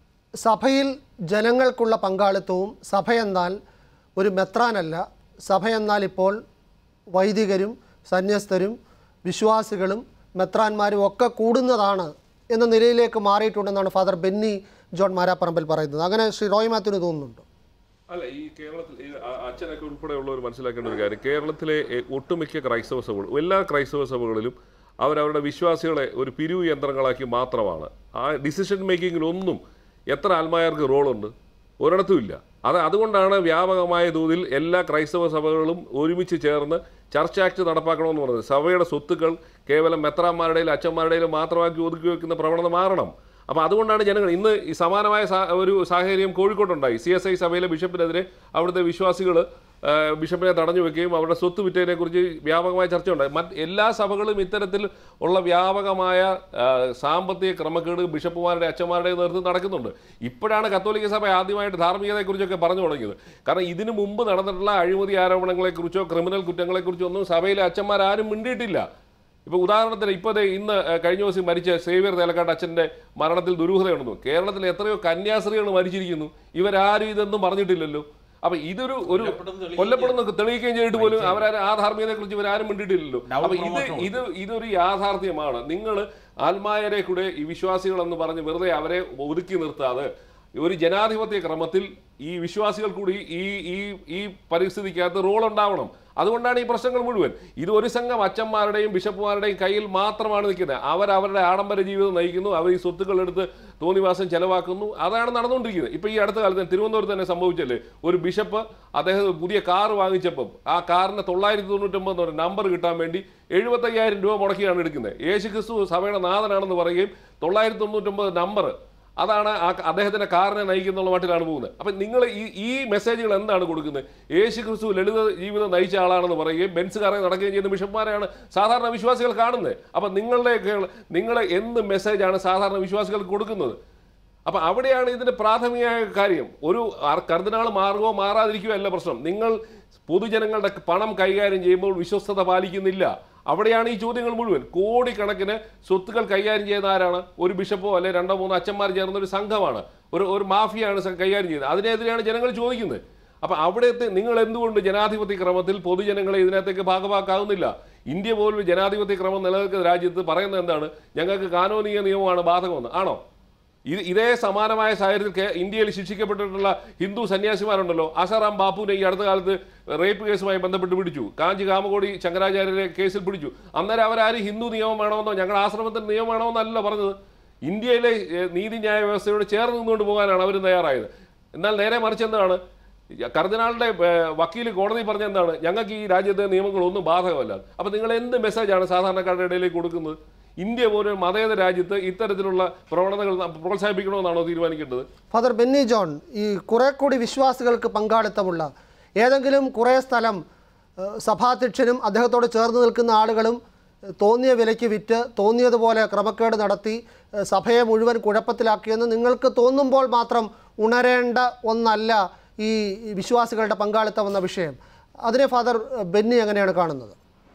സഭയിൽ ജനങ്ങൾക്കുള്ള പങ്കാളിത്തവും സഭയെന്നാൽ ഒരു മെത്രാനല്ല സഭയെന്നാൽ ഇപ്പോൾ വൈദികരും സന്യസ്തരും വിശ്വാസികളും മെത്രാന്മാരും ഒക്കെ കൂടുന്നതാണ് എന്ന നിലയിലേക്ക് മാറിയിട്ടുണ്ടെന്നാണ് ഫാദർ ബെന്നി ജോൺ മാരാപ്പറമ്പിൽ പറയുന്നത് അങ്ങനെ ശ്രീ റോയ് മാത്യുവിന് തോന്നുന്നുണ്ട് അല്ല ഈ കേരളത്തിൽ ഈ അ- അച്ഛനൊക്കെ ഉൾപ്പെടെയുള്ളവർ മനസ്സിലാക്കേണ്ട ഒരു കാര്യം കേരളത്തിലെ എ, ഒട്ടുമിക്ക ക്രൈസ്തവ സഭകളും എല്ലാ ക്രൈസ്തവ സഭകളിലും അവരവരുടെ വിശ്വാസികളെ ഒരു പിരിവ് യന്ത്രങ്ങളാക്കി മാത്രമാണ് ആ ഡിസിഷൻ മേക്കിങ്ങിലൊന്നും എത്ര ആത്മായർക്ക് റോളുണ്ട് ഒരിടത്തും ഇല്ല അത് അതുകൊണ്ടാണ് വ്യാപകമായ തോതിൽ എല്ലാ ക്രൈസ്തവ സഭകളും ഒരുമിച്ച് ചേർന്ന് ചർച്ച് ആക്ട് നടപ്പാക്കണമെന്ന് പറഞ്ഞത് സഭയുടെ സ്വത്തുക്കൾ കേവലം മെത്രാന്മാരുടെയും അച്ഛന്മാരുടെയും മാത്രമാക്കി ഒതുക്കി വെക്കുന്ന പ്രവണത മാറണം അപ്പോൾ അതുകൊണ്ടാണ് ജനങ്ങൾ ഇന്ന് ഈ സമാനമായ സാ- ഒരു സാഹചര്യം കോഴിക്കോട്ടുണ്ടായി സി എസ് ഐ സഭയിലെ ബിഷപ്പിനെതിരെ അവിടുത്തെ വിശ്വാസികൾ ബിഷപ്പിനെ തടഞ്ഞു വെക്കുകയും അവരുടെ സ്വത്ത് വിറ്റതിനെ കുറിച്ച് വ്യാപകമായ ചർച്ചയുണ്ടായി മറ്റ് എല്ലാ സഭകളും ഇത്തരത്തിൽ ഉള്ള വ്യാപകമായ ആ, സാമ്പത്തിക ക്രമക്കേട് ബിഷപ്പുമാരുടെ അച്ഛന്മാരുടെ നേതൃത്വം നടക്കുന്നുണ്ട് ഇപ്പോഴാണ് കത്തോലിക്ക സഭ ആദ്യമായിട്ട് ധാർമ്മികതയെക്കുറിച്ചൊക്കെ പറഞ്ഞു തുടങ്ങിയത് കാരണം ഇതിനു മുമ്പ് നടന്നിട്ടുള്ള അഴിമതി ആരോപണങ്ങളെക്കുറിച്ചോ ക്രിമിനൽ കുറ്റങ്ങളെക്കുറിച്ചോ ഒന്നും സഭയിലെ അച്ഛന്മാരാരും മിണ്ടിയിട്ടില്ല ഇപ്പോൾ ഉദാഹരണത്തിന് ഇപ്പോൾ ദേ ഇന്ന് ഏഹ്, കഴിഞ്ഞ ദിവസം മരിച്ച സേവ്യർ തേലക്കാട്ട് അച്ഛൻ്റെ മരണത്തിൽ ദുരൂഹതയുണ്ടെന്നു കേരളത്തിൽ എത്രയോ കന്യാസ്ത്രീകൾ മരിച്ചിരിക്കുന്നു ഇവരാരും ഇതൊന്നും പറഞ്ഞിട്ടില്ലല്ലോ അപ്പൊ ഇതൊരു ഒരു കൊല്ലപ്പെടുന്ന തെളിയിക്കുകയും ചെയ്തിട്ട് പോലും അവരാരും ആ ധാർമ്മികതയെ കുറിച്ച് ഇവരാരും മിണ്ടിയിട്ടില്ലല്ലോ Double അപ്പൊ ഇത് promotion ഇത് ഇതൊരു യാഥാർത്ഥ്യമാണ് നിങ്ങൾ ആത്മായരെ കൂടെ ഈ വിശ്വാസികൾ എന്ന് പറഞ്ഞ് വെറുതെ അവരെ ഒതുക്കി നിർത്താതെ ഒരു ജനാധിപത്യ ക്രമത്തിൽ ഈ വിശ്വാസികൾ കൂടി ഈ ഈ ഈ പരിസ്ഥിതിക്കകത്ത് റോൾ ഉണ്ടാവണം അതുകൊണ്ടാണ് ഈ പ്രശ്നങ്ങൾ മുഴുവൻ ഇത് ഒരു സംഘം അച്ഛന്മാരുടെയും ബിഷപ്പുമാരുടെയും കയ്യിൽ മാത്രമാണ് നിൽക്കുന്നത് അവർ അവരുടെ ആഡംബര ജീവിതം നയിക്കുന്നു അവർ ഈ സ്വത്തുക്കൾ എടുത്ത് തോന്നിവാസം ചെലവാക്കുന്നു അതാണ് നടന്നുകൊണ്ടിരിക്കുന്നത് ഇപ്പോൾ ഈ അടുത്ത കാലത്ത് തന്നെ തിരുവനന്തപുരത്ത് തന്നെ സംഭവിച്ചല്ലേ ഒരു ബിഷപ്പ് അദ്ദേഹം പുതിയ കാർ വാങ്ങിച്ചപ്പം ആ കാറിന് തൊള്ളായിരത്തി തൊണ്ണൂറ്റൊമ്പത് എന്ന് പറയുന്ന നമ്പർ കിട്ടാൻ വേണ്ടി എഴുപത്തയ്യായിരം രൂപ മുടക്കിയാണ് എടുക്കുന്നത് യേശു ക്രിസ്തു സഭയുടെ നാഥനാണെന്ന് പറയുകയും തൊള്ളായിരത്തി തൊണ്ണൂറ്റൊമ്പത് നമ്പർ അതാണ് ആ അദ്ദേഹത്തിന്റെ കാറിനെ നയിക്കുന്നുള്ള മട്ടിലാണ് പോകുന്നത് അപ്പം നിങ്ങൾ ഈ ഈ മെസ്സേജുകൾ എന്താണ് കൊടുക്കുന്നത് യേശു ക്രിസ്തു ലളിത ജീവിതം നയിച്ച ആളാണെന്ന് പറയുകയും ബെൻസ് കാറെ നടക്കുകയും ചെയ്യുന്ന ബിഷപ്പ്മാരെയാണ് സാധാരണ വിശ്വാസികൾ കാണുന്നത് അപ്പം നിങ്ങളുടെയൊക്കെ നിങ്ങൾ എന്ത് മെസ്സേജാണ് സാധാരണ വിശ്വാസികൾക്ക് കൊടുക്കുന്നത് അപ്പം അവിടെയാണ് ഇതിന്റെ പ്രാഥമികമായ കാര്യം ഒരു കർദിനാൾ മാറുകയോ മാറാതിരിക്കുകയോ അല്ല പ്രശ്നം നിങ്ങൾ പൊതുജനങ്ങളുടെ പണം കൈകാര്യം ചെയ്യുമ്പോൾ വിശ്വസ്തത പാലിക്കുന്നില്ല അവിടെയാണ് ഈ ചോദ്യങ്ങൾ മുഴുവൻ കോടിക്കണക്കിന് സ്വത്തുക്കൾ കൈകാര്യം ചെയ്യുന്ന ആരാണ് ഒരു ബിഷപ്പോ അല്ലെ രണ്ടോ മൂന്നോ അച്ഛന്മാർ ചേർന്ന ഒരു സംഘമാണ് ഒരു ഒരു മാഫിയാണ് സ- കൈകാര്യം ചെയ്യുന്നത് അതിനെതിരെയാണ് ജനങ്ങൾ ചോദിക്കുന്നത് അപ്പം അവിടുത്തെ നിങ്ങൾ എന്തുകൊണ്ട് ജനാധിപത്യ ക്രമത്തിൽ പൊതുജനങ്ങളെ ഇതിനകത്തേക്ക് ഭാഗമാക്കാവുന്നില്ല ഇന്ത്യ പോലൊരു ജനാധിപത്യ ക്രമം നിലനിൽക്കുന്ന രാജ്യത്ത് പറയുന്നത് എന്താണ് ഞങ്ങൾക്ക് കാനോനിക നിയമമാണ് ബാധകമെന്ന് ആണോ ഇത് ഇതേ സമാനമായ സാഹചര്യത്തിൽ കേ- ഇന്ത്യയിൽ ശിക്ഷിക്കപ്പെട്ടിട്ടുള്ള ഹിന്ദു സന്യാസിമാരുണ്ടല്ലോ ആശാറാം ബാപ്പുവിനെ ഈ അടുത്ത കാലത്ത് റേപ്പ് കേസുമായി ബന്ധപ്പെട്ട് പിടിച്ചു കാഞ്ചി കാമകോടി ശങ്കരാചാര്യരെ കേസിൽ പിടിച്ചു അന്നേരം അവരാരും ഹിന്ദു നിയമം വേണമെന്നോ ഞങ്ങളുടെ ആശ്രമത്തിന്റെ നിയമം വേണമെന്നല്ല പറഞ്ഞത് ഇന്ത്യയിലെ ഏഹ്, നീതിന്യായ വ്യവസ്ഥയോട് ചേർന്ന് നിന്നുകൊണ്ട് പോകാനാണ് അവർ തയ്യാറായത് എന്നാൽ നേരെ മറിച്ച് എന്താണ് കർദിനാളുടെ ഏഹ്, വക്കീൽ കോടതി പറഞ്ഞ എന്താണ് ഞങ്ങൾക്ക് ഈ രാജ്യത്തെ നിയമങ്ങളൊന്നും ബാധകമല്ല അപ്പൊ നിങ്ങൾ എന്ത് മെസ്സേജാണ് സാധാരണക്കാരുടെ ഇടയിലേക്ക് കൊടുക്കുന്നത് ഇന്ത്യ പോലും മതേതര രാജ്യത്ത് ഇത്തരത്തിലുള്ള പ്രവണതകൾ ന- പ്രോത്സാഹിപ്പിക്കണമെന്നാണോ തീരുമാനിക്കേണ്ടത് ഫാദർ ബെന്നി ജോൺ ഈ കുറെ കൂടി വിശ്വാസികൾക്ക് പങ്കാളിത്തമുള്ള ഏതെങ്കിലും കുറേ സ്ഥലം ഏഹ്, സഭാധ്യക്ഷനും അദ്ദേഹത്തോട് ചേർന്ന് നിൽക്കുന്ന ആളുകളും ഏഹ്, തോന്നിയ വിലയ്ക്ക് വിറ്റ് തോന്നിയതുപോലെ ക്രമക്കേട് നടത്തി ഏഹ്, സഭയെ മുഴുവൻ കുഴപ്പത്തിലാക്കിയെന്ന് നിങ്ങൾക്ക് തോന്നുമ്പോൾ മാത്രം ഉണരേണ്ട ഒന്നല്ല ഈ വിശ്വാസികളുടെ പങ്കാളിത്തം എന്ന വിഷയം അതിനെ ഫാദർ ഏഹ്, ബെന്നി എങ്ങനെയാണ് കാണുന്നത്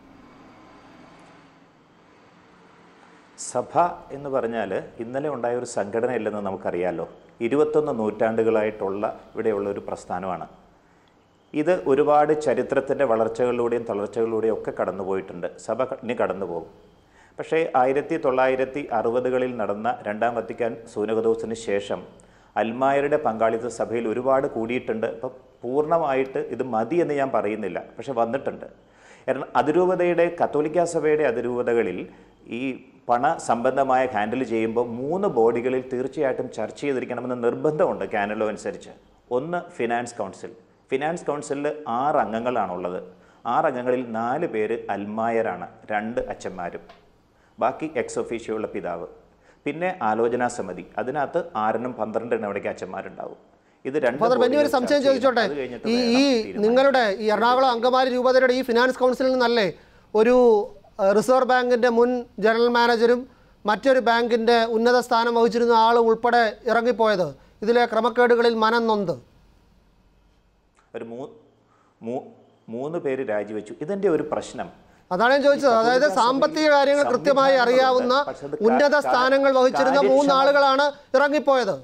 സഭ എന്ന് പറഞ്ഞാൽ ഇന്നലെ ഉണ്ടായ ഒരു സംഘടനയല്ലെന്ന് നമുക്കറിയാലോ ഇരുപത്തൊന്ന് നൂറ്റാണ്ടുകളായിട്ടുള്ള ഇവിടെയുള്ള ഒരു പ്രസ്ഥാനമാണ് ഇത് ഒരുപാട് ചരിത്രത്തിൻ്റെ വളർച്ചകളിലൂടെയും തളർച്ചകളിലൂടെയും ഒക്കെ കടന്നുപോയിട്ടുണ്ട് സഭ ക- ഇനി കടന്നു പോകും പക്ഷേ ആയിരത്തി തൊള്ളായിരത്തി അറുപതുകളിൽ നടന്ന രണ്ടാം വത്തിക്കാൻ സൂനകദോസിന് ശേഷം അൽമായരുടെ പങ്കാളിത്ത സഭയിൽ ഒരുപാട് കൂടിയിട്ടുണ്ട് ഇപ്പം പൂർണ്ണമായിട്ട് ഇത് മതി എന്ന് ഞാൻ പറയുന്നില്ല പക്ഷെ വന്നിട്ടുണ്ട് കാരണം അതിരൂപതയുടെ കത്തോലിക്ക സഭയുടെ അതിരൂപതകളിൽ ഈ പണ സംബന്ധമായ ഹാൻഡിൽ ചെയ്യുമ്പോൾ മൂന്ന് ബോഡികളിൽ തീർച്ചയായിട്ടും ചർച്ച ചെയ്തിരിക്കണമെന്ന് നിർബന്ധമുണ്ട് കാനലോ അനുസരിച്ച് ഒന്ന് ഫിനാൻസ് കൗൺസിൽ ഫിനാൻസ് കൗൺസിലിൽ ആറ് അംഗങ്ങളാണുള്ളത് ആറ് അംഗങ്ങളിൽ നാല് പേര് അൽമായരാണ് രണ്ട് അച്ഛന്മാരും ബാക്കി എക്സ് ഒഫീഷ്യുള്ള പിതാവ് പിന്നെ ആലോചനാ സമിതി അതിനകത്ത് ആറിനും പന്ത്രണ്ടിനും ഇടയ്ക്ക് അച്ഛന്മാരുണ്ടാവും ഇത് രണ്ട് ഫാദർ ബെന്നി ഒരു ബോഡികൾ സംശയം ചർച്ച ചെയ്യണം. ചോദിച്ചോട്ടെ അത് കഴിഞ്ഞിട്ട് ഈ വേണം ഈ തീരുമാനം. നിങ്ങളുടെ ഈ എറണാകുളം അങ്കമാലി രൂപതയുടെ ഈ ഫിനാൻസ് കൗൺസിലിൽ നിന്നല്ലേ ഒരു ഏഹ്, റിസർവ് ബാങ്കിന്റെ മുൻ ജനറൽ മാനേജരും മറ്റൊരു ബാങ്കിന്റെ ഉന്നത സ്ഥാനം വഹിച്ചിരുന്ന ആൾ ഉൾപ്പെടെ ഇറങ്ങിപ്പോയത് ഇതിലെ ക്രമക്കേടുകളിൽ മനം നൊന്ത് ഒരു മൂ മൂ- മൂന്ന് പേര് രാജിവെച്ചു ഇതിന്റെ ഒരു പ്രശ്നം അതാണ് ഞാൻ ചോദിച്ചത് അതായത് സാമ്പത്തിക കാര്യങ്ങൾ കൃത്യമായി അറിയാവുന്ന പക്ഷേ അത് ഉന്നത കാ- സ്ഥാനങ്ങൾ വഹിച്ചിരുന്ന കാര്യക്ഷമ- മൂന്നാളുകളാണ് ഇറങ്ങിപ്പോയത്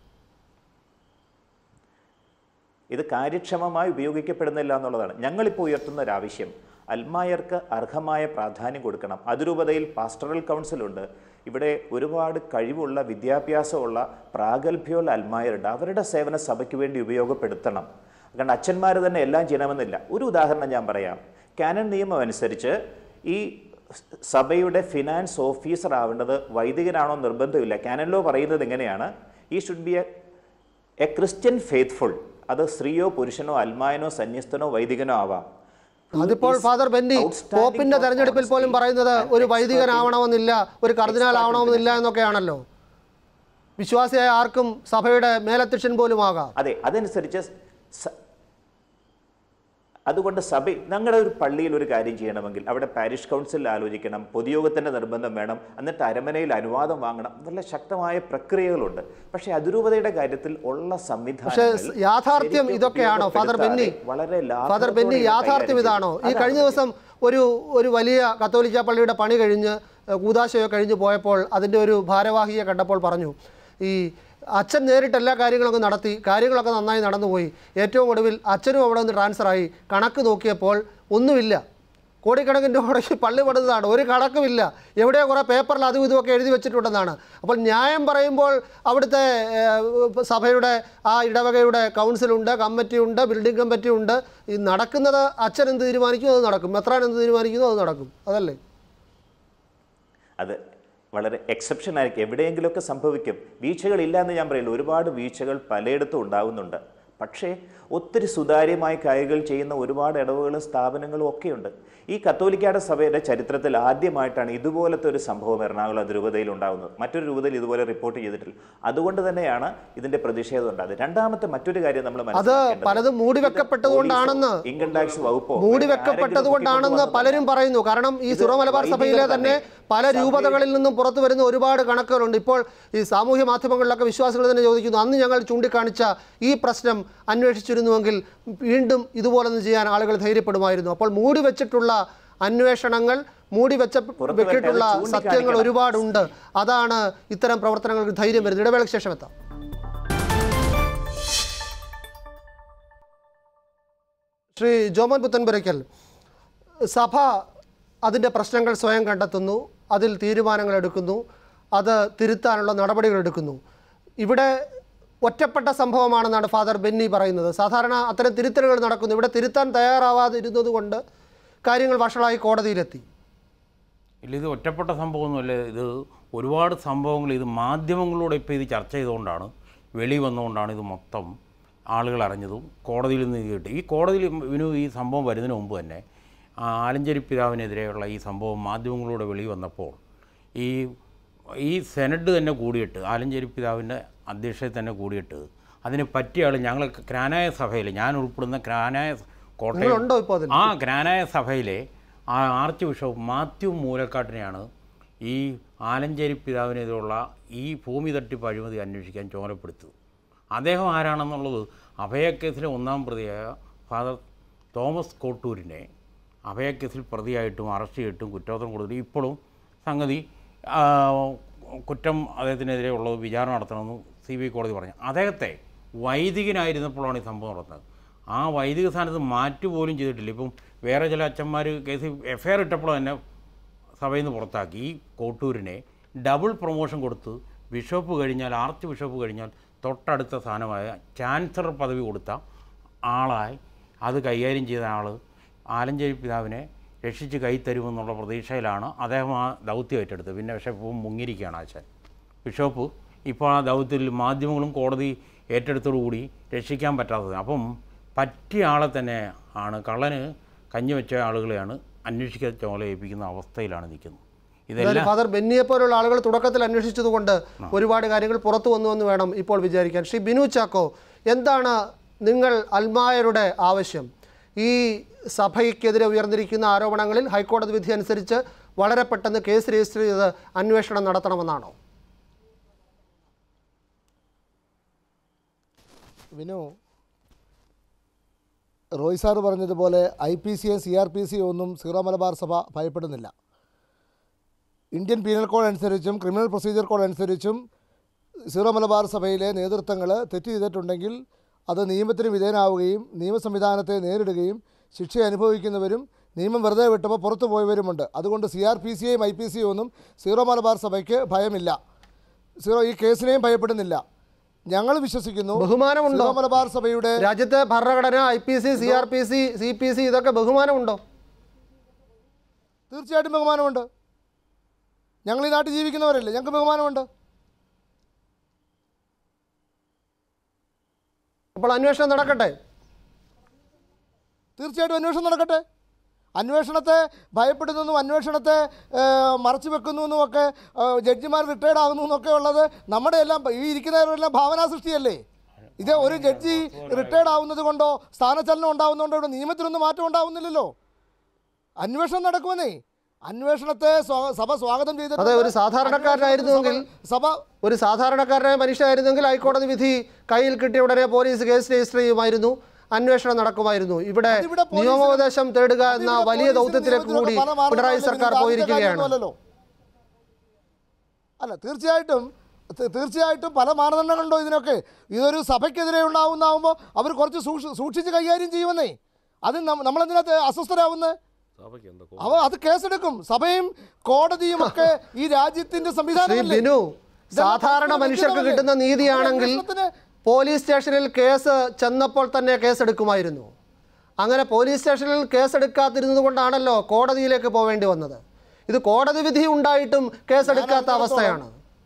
ഇത് കാര്യക്ഷമമായി ഉപയോഗിക്കപ്പെടുന്നില്ല എന്നുള്ളതാണ് ഞങ്ങളിപ്പോൾ ഉയർത്തുന്ന ഒരു ആവശ്യം അൽമായർക്ക് അർഹമായ പ്രാധാന്യം കൊടുക്കണം അതിരൂപതയിൽ പാസ്റ്ററൽ കൗൺസിലുണ്ട് ഇവിടെ ഒരുപാട് കഴിവുള്ള വിദ്യാഭ്യാസമുള്ള പ്രാഗൽഭ്യമുള്ള അൽമായരുണ്ട് അവരുടെ സേവന സഭയ്ക്ക് വേണ്ടി ഉപയോഗപ്പെടുത്തണം കാരണം അച്ഛന്മാർ തന്നെ എല്ലാം ചെയ്യണമെന്നില്ല ഒരു ഉദാഹരണം ഞാൻ പറയാം കാനൻ നിയമം അനുസരിച്ച് ഈ സഭയുടെ ഫിനാൻസ് ഓഫീസർ ആവേണ്ടത് വൈദികനാണോ നിർബന്ധമില്ല കാനനിലോ പറയുന്നത് എങ്ങനെയാണ് ഈ should be a a Christian faithful അത് സ്ത്രീയോ പുരുഷനോ അൽമായനോ സന്യസ്തനോ വൈദികനോ ആവാം അതിപ്പോൾ ഫാദർ ബെന്നി outstanding പോപ്പിന്റെ for തെരഞ്ഞെടുപ്പിൽ പോലും honesty പറയുന്നത് and ഒരു expert in- വൈദികനാവണമെന്നില്ല ഒരു കർദിനാൾ expert in ആവണമെന്നില്ല എന്നൊക്കെയാണല്ലോ വിശ്വാസിയായ ആർക്കും സഭയുടെ മേലധ്യക്ഷൻ പോലും ആകാം അതെ അതനുസരിച്ച് സ- അതുകൊണ്ട് സഭ ഞങ്ങളുടെ ഒരു പള്ളിയിൽ ഒരു കാര്യം ചെയ്യണമെങ്കിൽ അവിടെ പാരിഷ് കൗൺസിലിൽ ആലോചിക്കണം പൊതുയോഗത്തിന്റെ നിർബന്ധം വേണം എന്നിട്ട് അരമനയിൽ അനുവാദം വാങ്ങണം നല്ല ശക്തമായ പ്രക്രിയകളുണ്ട് പക്ഷേ അതിരൂപതയുടെ കാര്യത്തിൽ ഉള്ള പക്ഷേ സംവിധാനങ്ങൾ യാഥാർത്ഥ്യം ശരിക്കും ഇതൊക്കെയാണോ ഫാദർ ബെന്നി ഉപയോഗപ്പെടുത്താതെ വളരെ ഫാദർ ബെന്നി ലാഘവത്തോടെ ഇത് യാഥാർത്ഥ്യം കൈകാര്യം ഇതാണോ ഈ ചെയ്യും. കഴിഞ്ഞ അതാണ് ദിവസം ഒരു ഒരു വലിയ കത്തോലിക്ക പള്ളിയുടെ പണി കഴിഞ്ഞ് ഏഹ്, കൂദാശയോ കഴിഞ്ഞ് പോയപ്പോൾ അതിൻ്റെ ഒരു ഭാരവാഹിയെ കണ്ടപ്പോൾ പറഞ്ഞു ഈ അച്ഛൻ നേരിട്ട് എല്ലാ കാര്യങ്ങളൊക്കെ നടത്തി കാര്യങ്ങളൊക്കെ നന്നായി നടന്നുപോയി ഏറ്റവും ഒടുവിൽ അച്ഛനും അവിടെ നിന്ന് ട്രാൻസ്ഫറായി കണക്ക് നോക്കിയപ്പോൾ ഒന്നുമില്ല കോടിക്കണക്കിന് രൂപയ്ക്ക് പള്ളി പണിതാണ് ഒരു കണക്കുമില്ല എവിടെയോ കുറേ പേപ്പറിൽ അതും ഇതുമൊക്കെ എഴുതി വെച്ചിട്ടുണ്ടെന്നാണ് അപ്പോൾ ന്യായം പറയുമ്പോൾ അവിടുത്തെ ഏഹ്, സഭയുടെ ആ ഇടവകയുടെ കൗൺസിലുണ്ട് കമ്മിറ്റിയുണ്ട് ബിൽഡിംഗ് കമ്മിറ്റിയുണ്ട് ഈ നടക്കുന്നത് അച്ഛൻ എന്ത് തീരുമാനിക്കും അത് നടക്കും മെത്രാൻ എന്ത് തീരുമാനിക്കുന്നു അത് നടക്കും അതല്ലേ അത് വളരെ എക്സെപ്ഷൻ ആയിരിക്കും എവിടെയെങ്കിലുമൊക്കെ സംഭവിക്കും വീഴ്ചകളില്ല എന്ന് ഞാൻ പറയില്ല ഒരുപാട് വീഴ്ചകൾ പലയിടത്തും ഉണ്ടാകുന്നുണ്ട് പക്ഷേ ഒത്തിരി സുതാര്യമായി കാര്യങ്ങൾ ചെയ്യുന്ന ഒരുപാട് ഇടവുകളും സ്ഥാപനങ്ങളും ഒക്കെയുണ്ട് ഈ കത്തോലിക്കാട് സഭയുടെ ചരിത്രത്തിൽ ആദ്യമായിട്ടാണ് ഇതുപോലത്തെ ഒരു സംഭവം എറണാകുളം അതിരൂപതയിൽ ഉണ്ടാകുന്നത് മറ്റൊരു രൂപതയിൽ ഇതുപോലെ റിപ്പോർട്ട് ചെയ്തിട്ടില്ല അതുകൊണ്ട് തന്നെയാണ് ഇതിന്റെ പ്രതിഷേധം ഉണ്ടായത് രണ്ടാമത്തെ മറ്റൊരു കാര്യം നമ്മൾ അത് മനസ്സിലാക്കേണ്ടത് പലതും മൂടിവെക്കപ്പെട്ടതുകൊണ്ടാണെന്ന് പോലീസോ, ഇൻകം ടാക്സ് വകുപ്പോ മൂടിവെക്കപ്പെട്ടതുകൊണ്ടാണെന്ന് പലരും പറയുന്നു കാരണം ഈ സിറോ മലബാർ സഭയിലെ തന്നെ പല രൂപതകളിൽ നിന്നും പുറത്തു വരുന്ന ഒരുപാട് കണക്കുകളുണ്ട് ഇപ്പോൾ ഈ സാമൂഹ്യ മാധ്യമങ്ങളിലൊക്കെ വിശ്വാസികൾ തന്നെ ചോദിക്കുന്നു അന്ന് ഞങ്ങൾ ചൂണ്ടിക്കാണിച്ച ഈ പ്രശ്നം അന്വേഷിച്ചിരുന്നുവെങ്കിൽ വീണ്ടും ഇതുപോലൊന്നും ചെയ്യാൻ ആളുകൾ ധൈര്യപ്പെടുമായിരുന്നു അപ്പോൾ മൂടി വെച്ചിട്ടുള്ള അന്വേഷണങ്ങൾ മൂടി വെച്ച പുറത്ത് വെച്ചിട്ടുള്ള വരട്ടെ, അത് സത്യങ്ങൾ ചൂണ്ടിക്കാണിക്കണം. ഒരുപാടുണ്ട് അതാണ് ഇത്തരം പ്രവർത്തനങ്ങൾക്ക് ധൈര്യം വരുന്നത് ഇടവേളയ്ക്ക് ശേഷം എത്താം ശ്രീ ജോമൻ പുത്തൻപുരയ്ക്കൽ സഭ അതിൻ്റെ പ്രശ്നങ്ങൾ സ്വയം കണ്ടെത്തുന്നു അതിൽ തീരുമാനങ്ങൾ എടുക്കുന്നു അത് തിരുത്താനുള്ള നടപടികൾ എടുക്കുന്നു ഇവിടെ ഒറ്റപ്പെട്ട സംഭവമാണെന്നാണ് ഫാദർ ബെന്നി പറയുന്നത് സാധാരണ അത്തരം തിരുത്തലുകൾ നടക്കുന്നു ഇവിടെ തിരുത്താൻ തയ്യാറാവാതിരുന്നത് കൊണ്ട് കാര്യങ്ങൾ വഷളായി കോടതിയിലെത്തി ഇല്ല ഇത് ഒറ്റപ്പെട്ട സംഭവമൊന്നുമല്ല ഇത് ഒരുപാട് സംഭവങ്ങൾ ഇത് മാധ്യമങ്ങളിലൂടെ ഇപ്പോൾ ഇത് ചർച്ച ചെയ്തുകൊണ്ടാണ് വെളി വന്നുകൊണ്ടാണ് ഇത് മൊത്തം ആളുകൾ അറിഞ്ഞതും കോടതിയിൽ നിന്ന് ഇത് കിട്ടി ഈ കോടതിയിൽ ഇവന് ഈ സംഭവം വരുന്നതിന് മുമ്പ് തന്നെ ആ ആലഞ്ചേരി പിതാവിനെതിരെയുള്ള ഈ സംഭവം മാധ്യമങ്ങളിലൂടെ വെളി വന്നപ്പോൾ ഈ ഈ സെനറ്റ് തന്നെ കൂടിയിട്ട് ആലഞ്ചേരി പിതാവിൻ്റെ അധ്യക്ഷതയിൽ തന്നെ കൂടിയിട്ട് അതിന് പറ്റിയ ആൾ ഞങ്ങൾ ക്രാനായ സഭയിൽ ഞാൻ ഉൾപ്പെടുന്ന ക്രാനായ കോട്ടയം നിങ്ങളുണ്ടോ ഇപ്പോൾ അതിൽ ആ ജ്ഞാനായ സഭയിലെ ആ ആർച്ച് ബിഷപ്പ് മാത്യു മൂലക്കാട്ടിനെയാണ് ഈ ആലഞ്ചേരി പിതാവിനെതിരെയുള്ള ഈ ഭൂമി തട്ടിപ്പ് അഴിമതി അന്വേഷിക്കാൻ ചുമതലപ്പെടുത്തത് അദ്ദേഹം ആരാണെന്നുള്ളത് അഭയക്കേസിലെ ഒന്നാം പ്രതിയായ ഫാദർ തോമസ് കോട്ടൂരിനെ അഭയക്കേസിൽ പ്രതിയായിട്ടും അറസ്റ്റ് ചെയ്തിട്ടും കുറ്റപത്രം കൊടുത്തിട്ട് ഇപ്പോഴും സംഗതി ആ, കുറ്റം അദ്ദേഹത്തിനെതിരെ ഉള്ളത് വിചാരണ നടത്തണമെന്ന് സി ബി ഐ കോടതി പറഞ്ഞു അദ്ദേഹത്തെ വൈദികനായിരുന്നപ്പോഴാണ് ഈ സംഭവം നടന്നത് ആ വൈദിക സ്ഥാനത്ത് മാറ്റു പോലും ചെയ്തിട്ടില്ല ഇപ്പം വേറെ ചില അച്ഛന്മാർ കേസ് എഫ് ഐ ആർ ഇട്ടപ്പോൾ തന്നെ സഭയിൽ നിന്ന് പുറത്താക്കി ഈ കോട്ടൂരിനെ ഡബിൾ പ്രൊമോഷൻ കൊടുത്ത് ബിഷപ്പ് കഴിഞ്ഞാൽ ആർച്ച് ബിഷപ്പ് കഴിഞ്ഞാൽ തൊട്ടടുത്ത സ്ഥാനമായ ചാൻസലർ പദവി കൊടുത്ത ആളായി അത് കൈകാര്യം ചെയ്ത ആൾ ആലഞ്ചേരി പിതാവിനെ രക്ഷിച്ച് കൈ തരുമെന്നുള്ള പ്രതീക്ഷയിലാണ് അദ്ദേഹം ആ ദൗത്യം ഏറ്റെടുത്തത് പിന്നെ പക്ഷേ ഇപ്പോൾ മുങ്ങിയിരിക്കുകയാണ് ആശാൻ ബിഷപ്പ് ഇപ്പോൾ ആ ദൗത്യത്തിൽ മാധ്യമങ്ങളും കോടതി ഏറ്റെടുത്തോടുകൂടി രക്ഷിക്കാൻ പറ്റാത്തത് അപ്പം പറ്റിയ ആളെ തന്നെ ആണ് കള്ളന് കഞ്ഞി വെച്ച ആളുകളെയാണ് അന്വേഷിക്കാൻ ചോല ഏൽപ്പിക്കുന്ന അവസ്ഥയിലാണ് നിൽക്കുന്നത് എന്തായാലും ഇതെല്ലാം ഫാദർ ബെന്നിയെ പോലുള്ള ആളുകൾ തുടക്കത്തിൽ അന്വേഷിച്ചതുകൊണ്ട് ഒരുപാട് കാര്യങ്ങൾ പുറത്തു വന്നു എന്ന് വേണം ഇപ്പോൾ വിചാരിക്കാൻ ശ്രീ ബിനു ചാക്കോ എന്താണ് നിങ്ങൾ അൽമായരുടെ ആവശ്യം ഈ സഭയ്ക്കെതിരെ ഉയർന്നിരിക്കുന്ന ആരോപണങ്ങളിൽ ഹൈക്കോടതി വിധി അനുസരിച്ച് വളരെ പെട്ടെന്ന് കേസ് രജിസ്റ്റർ ചെയ്ത് അന്വേഷണം നടത്തണമെന്നാണോ വിനു റോയ് സാറ് പറഞ്ഞതുപോലെ ഐ പി സിയും സി ആർ പി സിയും ഒന്നും സീറോ മലബാർ സഭ ഭയപ്പെടുന്നില്ല ഇന്ത്യൻ പീനൽ കോഡ് അനുസരിച്ചും ക്രിമിനൽ പ്രൊസീജിയർ കോഡ് അനുസരിച്ചും സീറോ മലബാർ സഭയിലെ നേതൃത്വങ്ങൾ തെറ്റ് ചെയ്തിട്ടുണ്ടെങ്കിൽ അത് നിയമത്തിന് വിധേയനാവുകയും നിയമ സംവിധാനത്തെ നേരിടുകയും ശിക്ഷ അനുഭവിക്കുന്നവരും നിയമം വെറുതെ വിട്ടപ്പോൾ പുറത്തു പോയവരുമുണ്ട് അതുകൊണ്ട് സി ആർ പി സിയെയും ഐ പി സിയും ഒന്നും സീറോ മലബാർ സഭയ്ക്ക് ഭയമില്ല സീറോ ഈ കേസിനെയും ഭയപ്പെടുന്നില്ല ഞങ്ങൾ വിശ്വസിക്കുന്നു ബഹുമാനമുണ്ടോ? സീറോ മലബാർ സഭയുടെ രാജ്യത്തെ ഭരണഘടന I P C C R P C C P C ഇതൊക്കെ ബഹുമാനമുണ്ടോ തീർച്ചയായിട്ടും ബഹുമാനമുണ്ട് ഞങ്ങൾ ഈ നാട്ടിൽ ജീവിക്കുന്നവരല്ലേ ഞങ്ങൾക്ക് ബഹുമാനമുണ്ട് അപ്പോൾ അന്വേഷണം നടക്കട്ടെ തീർച്ചയായിട്ടും അന്വേഷണം നടക്കട്ടെ അന്വേഷണത്തെ ഭയപ്പെടുന്നെന്നും അന്വേഷണത്തെ ഏ, മറച്ചു വെക്കുന്നുവെന്നും ഒക്കെ ഏ, ജഡ്ജിമാർ റിട്ടയർഡ് ആകുന്നു എന്നൊക്കെ ഉള്ളത് നമ്മുടെ എല്ലാം ഈ ഇരിക്കുന്നവരെല്ലാം ഭാവനാ സൃഷ്ടിയല്ലേ ഇത് ഒരു ജഡ്ജി റിട്ടയർഡ് ആവുന്നത് കൊണ്ടോ സ്ഥാനചലനം ഉണ്ടാവുന്നതുകൊണ്ടോ ഇവിടെ നിയമത്തിനൊന്നും മാറ്റം ഉണ്ടാവുന്നില്ലല്ലോ അന്വേഷണം നടക്കുമെന്നേ അന്വേഷണത്തെ സ്വാ- സഭ സ്വാഗതം ചെയ്തിട്ടുണ്ട്. അതെ, ഒരു സാധാരണക്കാരനായിരുന്നുവെങ്കിൽ സഭ ഒരു സാധാരണക്കാരനായ മനുഷ്യനായിരുന്നെങ്കിൽ ഹൈക്കോടതി വിധി കയ്യിൽ കിട്ടിയ ഉടനെ പോലീസ് കേസ് രജിസ്റ്റർ ചെയ്യുമായിരുന്നു അന്വേഷണം നടക്കുമായിരുന്നു ഇവിടെ അതിവിടെ പോലീസിന് നിയമോപദേശം തേടുക എന്ന അതിവിടെ വലിയ പോലീസിന് ദൗത്യത്തിലേക്ക് നിയമത്തിനൊക്കെ കൂടി പല മാർഗ്ഗങ്ങളും പിണറായി ഉണ്ട്. സർക്കാർ ഇതിന്റെ പോയിരിക്കുകയാണ് കാര്യമൊന്നുമല്ലല്ലോ. അല്ല തീർച്ചയായിട്ടും ത- തീർച്ചയായിട്ടും പല മാനദണ്ഡങ്ങളുണ്ടോ ഇതിനൊക്കെ ഇതൊരു സഭയ്ക്കെതിരെ ഉണ്ടാവുന്നതാവുമ്പോൾ അവർ കുറച്ച് സൂക്ഷി സൂക്ഷിച്ച് കൈകാര്യം ചെയ്യുമെന്നേ അത് നം- നമ്മളെന്തിനകത്ത് അസ്വസ്ഥരാവുന്നത് സഭയ്ക്ക് എന്താ അവ അത് കേസെടുക്കും സഭയും കോടതിയും ഒക്കെ ഈ രാജ്യത്തിന്റെ ശ്രീ സംവിധാനമല്ലേ ബിനു ഇതെല്ലാം സാധാരണ പരസ്പരം മനുഷ്യർക്ക് വിരുദ്ധമല്ലേ? കിട്ടുന്ന നീതിയാണെങ്കിൽ അന്വേഷണത്തിന് പോലീസ് സ്റ്റേഷനിൽ കേസ് ചെന്നപ്പോൾ തന്നെ കേസെടുക്കുമായിരുന്നു അങ്ങനെ പോലീസ് സ്റ്റേഷനിൽ കേസെടുക്കാതിരുന്നത് കൊണ്ടാണല്ലോ കോടതിയിലേക്ക് പോവേണ്ടി വന്നത് ഇത് കോടതി വിധി ഉണ്ടായിട്ടും കേസെടുക്കാത്ത അവസ്ഥയാണ്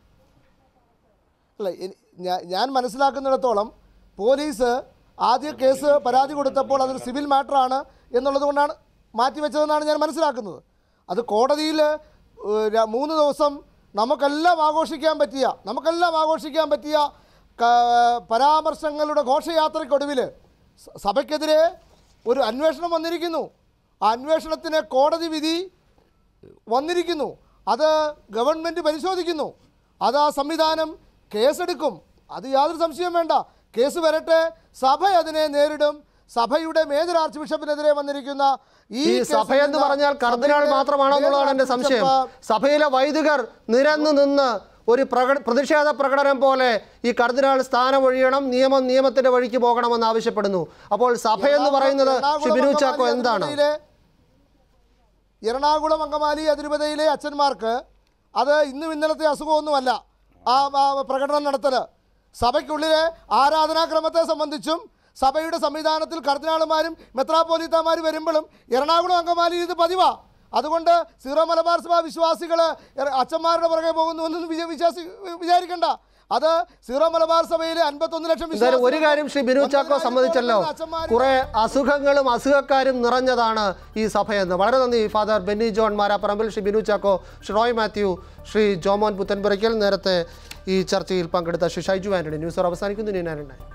അല്ല എനി- ഞാ- ഞാൻ മനസ്സിലാക്കുന്നിടത്തോളം പോലീസ് ആദ്യ കേസ് പരാതി കൊടുത്തപ്പോൾ അതൊരു സിവിൽ മാറ്ററാണ് എന്നുള്ളത് കൊണ്ടാണ് മാറ്റിവെച്ചതെന്നാണ് ഞാൻ മനസ്സിലാക്കുന്നത് അത് കോടതിയിൽ ഏഹ്, ര- മൂന്ന് ദിവസം നമുക്കെല്ലാം ആഘോഷിക്കാൻ പറ്റിയ നമുക്കെല്ലാം ആഘോഷിക്കാൻ പറ്റിയ ക- പരാമർശങ്ങളുടെ ഘോഷയാത്രയ്ക്കൊടുവിൽ സ- സഭയ്ക്കെതിരെ ഒരു അന്വേഷണം വന്നിരിക്കുന്നു ആ അന്വേഷണത്തിന് കോടതി വിധി വന്നിരിക്കുന്നു അത് ഗവൺമെൻറ് പരിശോധിക്കുന്നു അത് ആ സംവിധാനം കേസെടുക്കും അത് യാതൊരു സംശയവും വേണ്ട കേസ് വരട്ടെ സഭ അതിനെ നേരിടും സഭയുടെ മേജർ ആർച്ച് ബിഷപ്പിനെതിരെ വന്നിരിക്കുന്ന ഈ ഈ കേസിൽ സഭയെന്ന് നിന്ന് പറഞ്ഞാൽ കർദിനാൾ സഭയുടെ മാത്രമാണോ എന്നുള്ളതാണ് മേജർ എൻ്റെ ആർച്ച് സംശയം ബിഷപ്പ് സഭയിലെ വൈദികർ നിരന്നു നിന്ന് ഒരു പ്രകട പ്രതിഷേധ പ്രകടനം പോലെ ഈ കർദിനാൾ സ്ഥാനമൊഴിയണം നിയമം നിയമത്തിന്റെ വഴിക്ക് പോകണമെന്ന് ആവശ്യപ്പെടുന്നു അപ്പോൾ സഭയെന്ന് പറയുന്നത് എറണാകുളം ഷിബിനു ചാക്കോ അങ്കമാലി എന്താണ് അതിരൂപതയിലെ- എറണാകുളം അങ്കമാലി അതിരൂപതയിലെ അച്ഛന്മാർക്ക് അത് ഇന്നും ഇന്നലത്തെ അസുഖമൊന്നുമല്ല ആ ആ പ്രകടനം നടത്തൽ സഭയ്ക്കുള്ളിലെ ആരാധനാക്രമത്തെ സംബന്ധിച്ചും സഭയുടെ സംവിധാനത്തിൽ കർദിനാളുമാരും മെത്രാപ്പോലീത്തമാരും വരുമ്പോഴും എറണാകുളം അങ്കമാലി ഇത് പതിവാ അതുകൊണ്ട് സീറോ മലബാർ സഭ വിശ്വാസികൾ അച്ഛന്മാരുടെ പുറകെ പോകുന്നു എന്നൊന്നും വിചാ- വിശ്വാസി വിചാരിക്കണ്ട അത് സീറോ മലബാർ സഭയിലെ അൻപത്തൊന്ന് ലക്ഷം എന്തായാലും ഒരു കാര്യം ശ്രീ ബിനു ചാക്കോ ഒൻപതിനായിരത്തോളം സമ്മതിച്ചല്ലോ വരുന്ന അച്ഛന്മാരും കുറെ അസുഖങ്ങളും അസുഖക്കാരും നിറഞ്ഞതാണ് ഈ സഭയെന്ന് വളരെ നന്ദി father Benny John Marapparambil Shri Binu Chacko Shri Roy Mathew Shri Jomon Puthenpurackal നേരത്തെ ഈ ചർച്ചയിൽ പങ്കെടുത്ത Shri Shaiju Antony news hour അവസാനിക്കുന്നു ഞാൻ